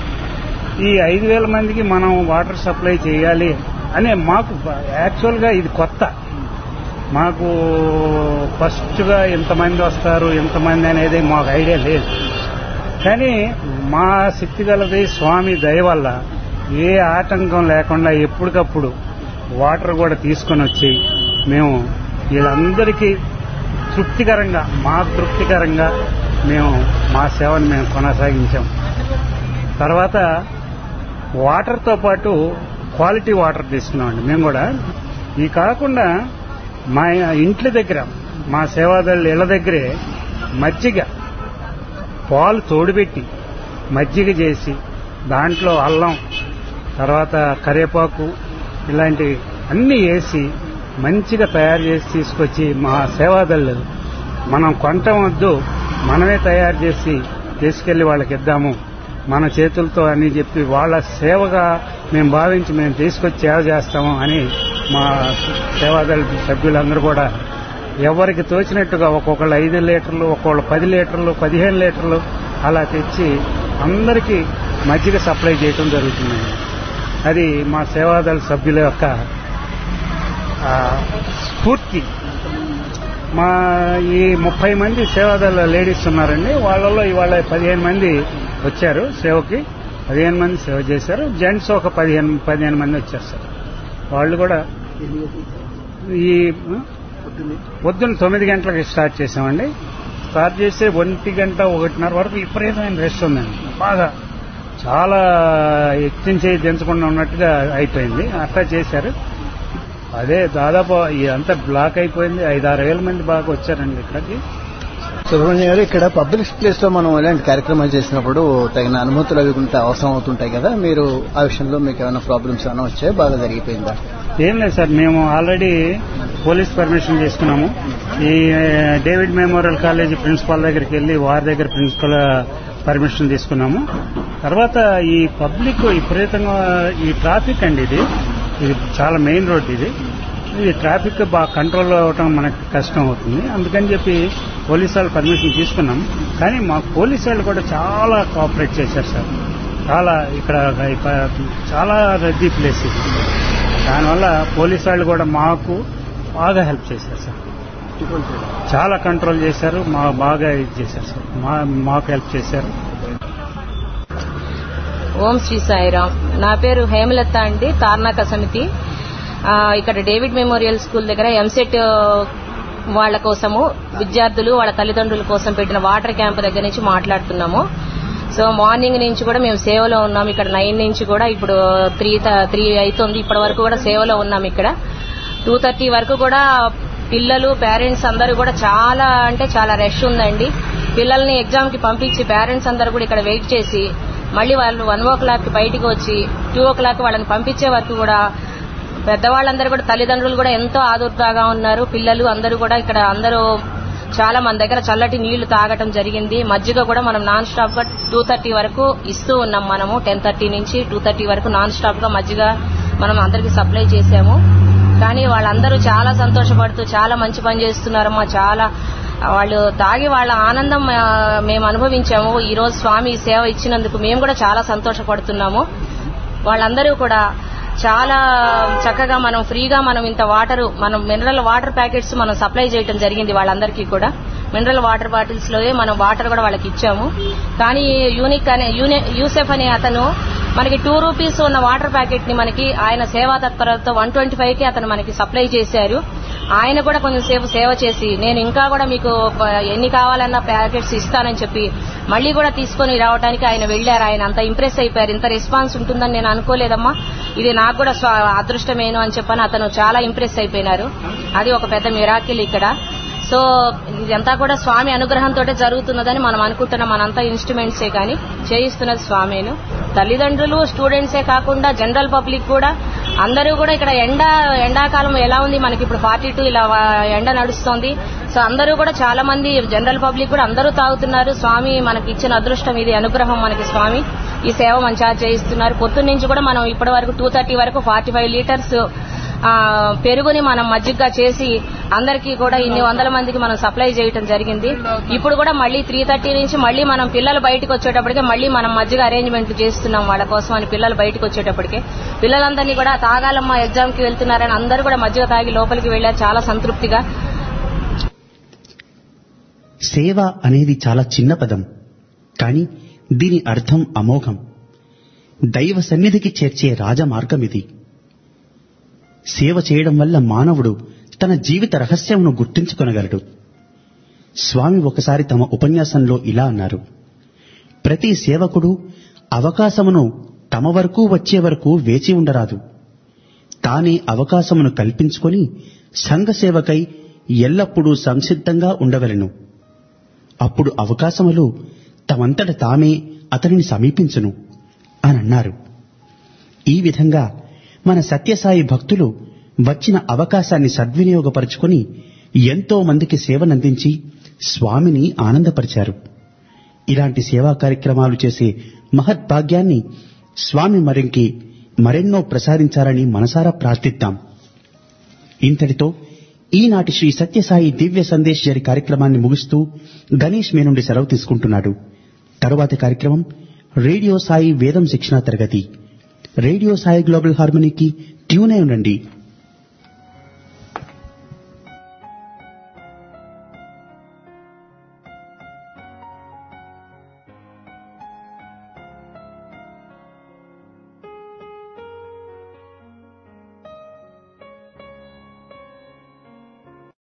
ఈ ఐదు వేల మందికి మనం వాటర్ సప్లై చేయాలి అనే మాకు యాక్చువల్గా ఇది కొత్త మాకు ఫస్ట్గా ఎంతమంది వస్తారు ఎంతమంది అనేది మాకు ఐడియా లేదు కానీ మా శక్తి గలది స్వామి దయ వల్ల ఏ ఆటంకం లేకుండా ఎప్పటికప్పుడు వాటర్ కూడా తీసుకొని వచ్చి మేము వీళ్ళందరికీ తృప్తికరంగా మాకు తృప్తికరంగా మేము మా సేవను మేము కొనసాగించాం తర్వాత వాటర్తో పాటు క్వాలిటీ వాటర్ తీసుకున్నామండి మేము కూడా ఈ కాకుండా మా ఇంట్ల దగ్గర మా సేవాదళ్ళు ఇళ్ళ దగ్గరే మజ్జిగ పాలు తోడుపెట్టి మజ్జిగ చేసి దాంట్లో అల్లం తర్వాత కరివేపాకు ఇలాంటి అన్ని వేసి మంచిగా తయారు చేసి తీసుకొచ్చి మా సేవాదళ్ళు మనం కొంట వద్దు మనమే తయారు చేసి తీసుకెళ్లి వాళ్ళకి ఇద్దాము మన చేతులతో అని చెప్పి వాళ్ళ సేవగా మేము భావించి మేము తీసుకొచ్చి సేవ చేస్తాము అని మా సేవాదళ సభ్యులందరూ కూడా ఎవరికి తోచినట్టుగా ఒక్కొక్కళ్ళు ఐదు లీటర్లు ఒక్కొక్కళ్ళు పది లీటర్లు పదిహేను లీటర్లు అలా తెచ్చి అందరికీ మజ్జిగ సప్లై చేయటం జరుగుతుందండి అది మా సేవాదళ సభ్యుల యొక్క ఆ, స్ఫూర్తి మా ఈ ముప్పై మంది సేవాదళ లేడీస్ ఉన్నారండి వాళ్ళలో ఇవాళ పదిహేను మంది వచ్చారు సేవకి పదిహేను మంది సేవ చేశారు జెంట్స్ ఒక పదిహేను పదిహేను మంది వచ్చారు సార్ వాళ్ళు కూడా ఈ పొద్దున్న తొమ్మిది గంటలకు స్టార్ట్ చేసామండి స్టార్ట్ చేస్తే ఒంటి గంట ఒకటిన్నర వరకు విపరీతమైన రెస్ట్ ఉందండి బాగా చాలా ఎక్కించే దించకుండా ఉన్నట్టుగా అయిపోయింది అట్లా చేశారు అదే దాదాపు ఇదంతా బ్లాక్ అయిపోయింది ఐదారు వేల మంది బాగా వచ్చారండి ఇక్కడికి సుబ్రహ్మణ్యం గారు ఇక్కడ పబ్లిక్ ప్లేస్ లో మనం ఇలాంటి కార్యక్రమాలు చేసినప్పుడు తగిన అనుమతులు అవి కొంత అవసరం అవుతుంటాయి కదా మీరు ఆ విషయంలో మీకు ఏమైనా ప్రాబ్లమ్స్ ఏమైనా వచ్చాయి బాగా జరిగిపోయిందా ఏం లేదు సార్ మేము ఆల్రెడీ పోలీస్ పర్మిషన్ తీసుకున్నాము ఈ డేవిడ్ మెమోరియల్ కాలేజీ ప్రిన్సిపాల్ దగ్గరికి వెళ్ళి వారి దగ్గర ప్రిన్సిపల్ పర్మిషన్ తీసుకున్నాము తర్వాత ఈ పబ్లిక్ విపరీతంగా ఈ ట్రాఫిక్ అండి ఇది ఇది చాలా మెయిన్ రోడ్ ఇది ఈ ట్రాఫిక్ బాగా కంట్రోల్ అవటం మనకు కష్టం అవుతుంది అందుకని చెప్పి పోలీసు వాళ్ళు పర్మిషన్ తీసుకున్నాం కానీ మా పోలీసు వాళ్ళు కూడా చాలా కోఆపరేట్ చేశారు సార్ చాలా ఇక్కడ ఇక చాలా రద్దీ ప్లేస్ ఇది దానివల్ల పోలీసు వాళ్ళు కూడా మాకు బాగా హెల్ప్ చేశారు సార్ చాలా కంట్రోల్ చేశారు మా బాగా ఇది చేశారు సార్ మా మాకు హెల్ప్ చేశారు ఓం శ్రీ సాయిరామ్ నా పేరు హేమలత అండి తార్నాక సమితి ఆ, ఇక్కడ డేవిడ్ మెమోరియల్ స్కూల్ దగ్గర ఎంసెట్ వాళ్ళ కోసము విద్యార్థులు వాళ్ళ తల్లిదండ్రుల కోసం పెట్టిన వాటర్ క్యాంప్ దగ్గర నుంచి మాట్లాడుతున్నాము సో మార్నింగ్ నుంచి కూడా మేము సేవలో ఉన్నాం ఇక్కడ నైన్ నుంచి కూడా ఇప్పుడు త్రీ త్రీ అవుతుంది ఇప్పటి వరకు కూడా సేవలో ఉన్నాం ఇక్కడ టూ థర్టీ వరకు కూడా పిల్లలు పేరెంట్స్ అందరూ కూడా చాలా అంటే చాలా రష్ ఉందండి పిల్లల్ని ఎగ్జామ్ కి పంపించి పేరెంట్స్ అందరూ కూడా ఇక్కడ వెయిట్ చేసి మళ్ళీ వాళ్ళు వన్ ఓ క్లాక్ కి బయటికి వచ్చి టూ ఓ క్లాక్ వాళ్ళని పంపించే వరకు కూడా పెద్దవాళ్ళందరూ కూడా తల్లిదండ్రులు కూడా ఎంతో ఆదుర్దాగా ఉన్నారు పిల్లలు అందరూ కూడా ఇక్కడ అందరూ చాలా మన దగ్గర చల్లటి నీళ్లు తాగటం జరిగింది మజ్జిగ కూడా మనం నాన్ స్టాప్ గా టూ థర్టీ వరకు ఇస్తూ ఉన్నాం మనము టెన్ థర్టీ నుంచి టూ థర్టీ వరకు నాన్ స్టాప్ గా మజ్జిగ మనం అందరికి సప్లై చేశాము కానీ వాళ్ళందరూ చాలా సంతోషపడుతూ చాలా మంచి పని చేస్తున్నారమ్మా చాలా వాళ్ళు తాగి వాళ్ళ ఆనందం ఆ, మేము అనుభవించాము ఈ రోజు స్వామి ఈ సేవ ఇచ్చినందుకు మేము కూడా చాలా సంతోషపడుతున్నాము వాళ్ళందరూ కూడా చాలా చక్కగా మనం ఫ్రీగా మనం ఇంత వాటర్ మనం మినరల్ వాటర్ ప్యాకెట్స్ మనం సప్లై చేయడం జరిగింది వాళ్ళందరికీ కూడా మినరల్ వాటర్ బాటిల్స్ లో మనం వాటర్ కూడా వాళ్ళకి ఇచ్చాము కానీ యూనిక్ అనే యూని- యూసెఫ్ అనే అతను మనకి టూ రూపీస్ ఉన్న వాటర్ ప్యాకెట్ ని మనకి ఆయన సేవా తత్పరతతో వన్ ట్వంటీ ఫైవ్ కి అతను మనకి సప్లై చేశారు ఆయన కూడా కొంచెం సేపు సేవ చేసి నేను ఇంకా కూడా మీకు ప- ఎన్ని కావాలన్న ప్యాకెట్స్ ఇస్తానని చెప్పి మళ్ళీ కూడా తీసుకొని రావడానికి ఆయన వెళ్లారు ఆయన అంత ఇంప్రెస్ అయిపోయారు ఇంత రెస్పాన్స్ ఉంటుందని నేను అనుకోలేదమ్మా ఇది నాకు కూడా స్వ- అదృష్టమేను అని చెప్పని అతను చాలా ఇంప్రెస్ అయిపోయినారు అది ఒక పెద్ద మిరాకిల్ ఇక్కడ సో ఇదంతా కూడా స్వామి అనుగ్రహంతో జరుగుతున్నదని మనం అనుకుంటున్నాం మనంతా ఇన్స్ట్రుమెంట్సే కానీ చేయిస్తున్నది స్వామేను తల్లిదండ్రులు స్టూడెంట్సే కాకుండా జనరల్ పబ్లిక్ కూడా అందరూ కూడా ఇక్కడ ఎండ ఎండాకాలం ఎలా ఉంది మనకి ఇప్పుడు ఫార్టీ టూ ఇలా వా- ఎండ నడుస్తోంది సో అందరూ కూడా చాలా మంది జనరల్ పబ్లిక్ కూడా అందరూ తాగుతున్నారు స్వామి మనకి ఇచ్చిన అదృష్టం ఇది అనుగ్రహం మనకి స్వామి ఈ సేవ మంచిగా చేయిస్తున్నారు పొద్దున్న నుంచి కూడా మనం ఇప్పటి వరకు టూ థర్టీ వరకు ఫార్టీ ఫైవ్ లీటర్స్ ఆ, పెరుగుని మనం మజ్జిగగా చేసి అందరికీ కూడా ఇన్ని వందల మందికి మనం సప్లై చేయటం జరిగింది ఇప్పుడు కూడా మళ్ళీ త్రీ థర్టీ నుంచి మళ్ళీ మనం పిల్లలు బయటకు వచ్చేటప్పటికే మళ్ళీ మనం మజ్జిగ అరేంజ్మెంట్ చేస్తున్నాం వాళ్ళ కోసం అని పిల్లలు బయటకు వచ్చేటప్పటికే పిల్లలందరినీ కూడా తాగాలమ్మా ఎగ్జామ్ కి వెళ్తున్నారని అందరూ కూడా మజ్జిగ తాగి లోపలికి వెళ్లారు చాలా సంతృప్తిగా సేవ అనేది చాలా చిన్న పదం కానీ దీని అర్థం అమోఘం దైవ సన్నిధికి చేర్చే రాజమార్గం ఇది సేవ చేయడం వల్ల మానవుడు తన జీవిత రహస్యమును గుర్తించుకొనగలడు స్వామి ఒకసారి తమ ఉపన్యాసంలో ఇలా అన్నారు ప్రతి సేవకుడు అవకాశమును తమ వరకు వచ్చే వరకు వేచి ఉండరాదు తానే అవకాశమును కల్పించుకొని సంఘ సేవకై ఎల్లప్పుడూ సంసిద్ధంగా ఉండవలెను అప్పుడు అవకాశములు తమంతట తామే అతనిని సమీపించును అని అన్నారు ఈ విధంగా మన సత్యసాయి భక్తులు వచ్చిన అవకాశాన్ని సద్వినియోగపరుచుకొని ఎంతో మందికి సేవనందించి స్వామిని ఆనందపరిచారు ఇలాంటి సేవా కార్యక్రమాలు చేసే మహద్భాగ్యాన్ని స్వామి మరింకి మరెన్నో ప్రసాదించాలని మనసారా ప్రార్థిద్దాం ఇంతటితో ఈనాటి శ్రీ సత్యసాయి దివ్య సందేశ్ జరి కార్యక్రమాన్ని ముగిస్తూ గణేష్ మీ నుండి సెలవు తీసుకుంటున్నాడు తరువాతి కార్యక్రమం రేడియో సాయి వేదం శిక్షణా తరగతి రేడియో సాయి గ్లోబల్ హార్మనీకి ట్యూన్ అయి ఉండండి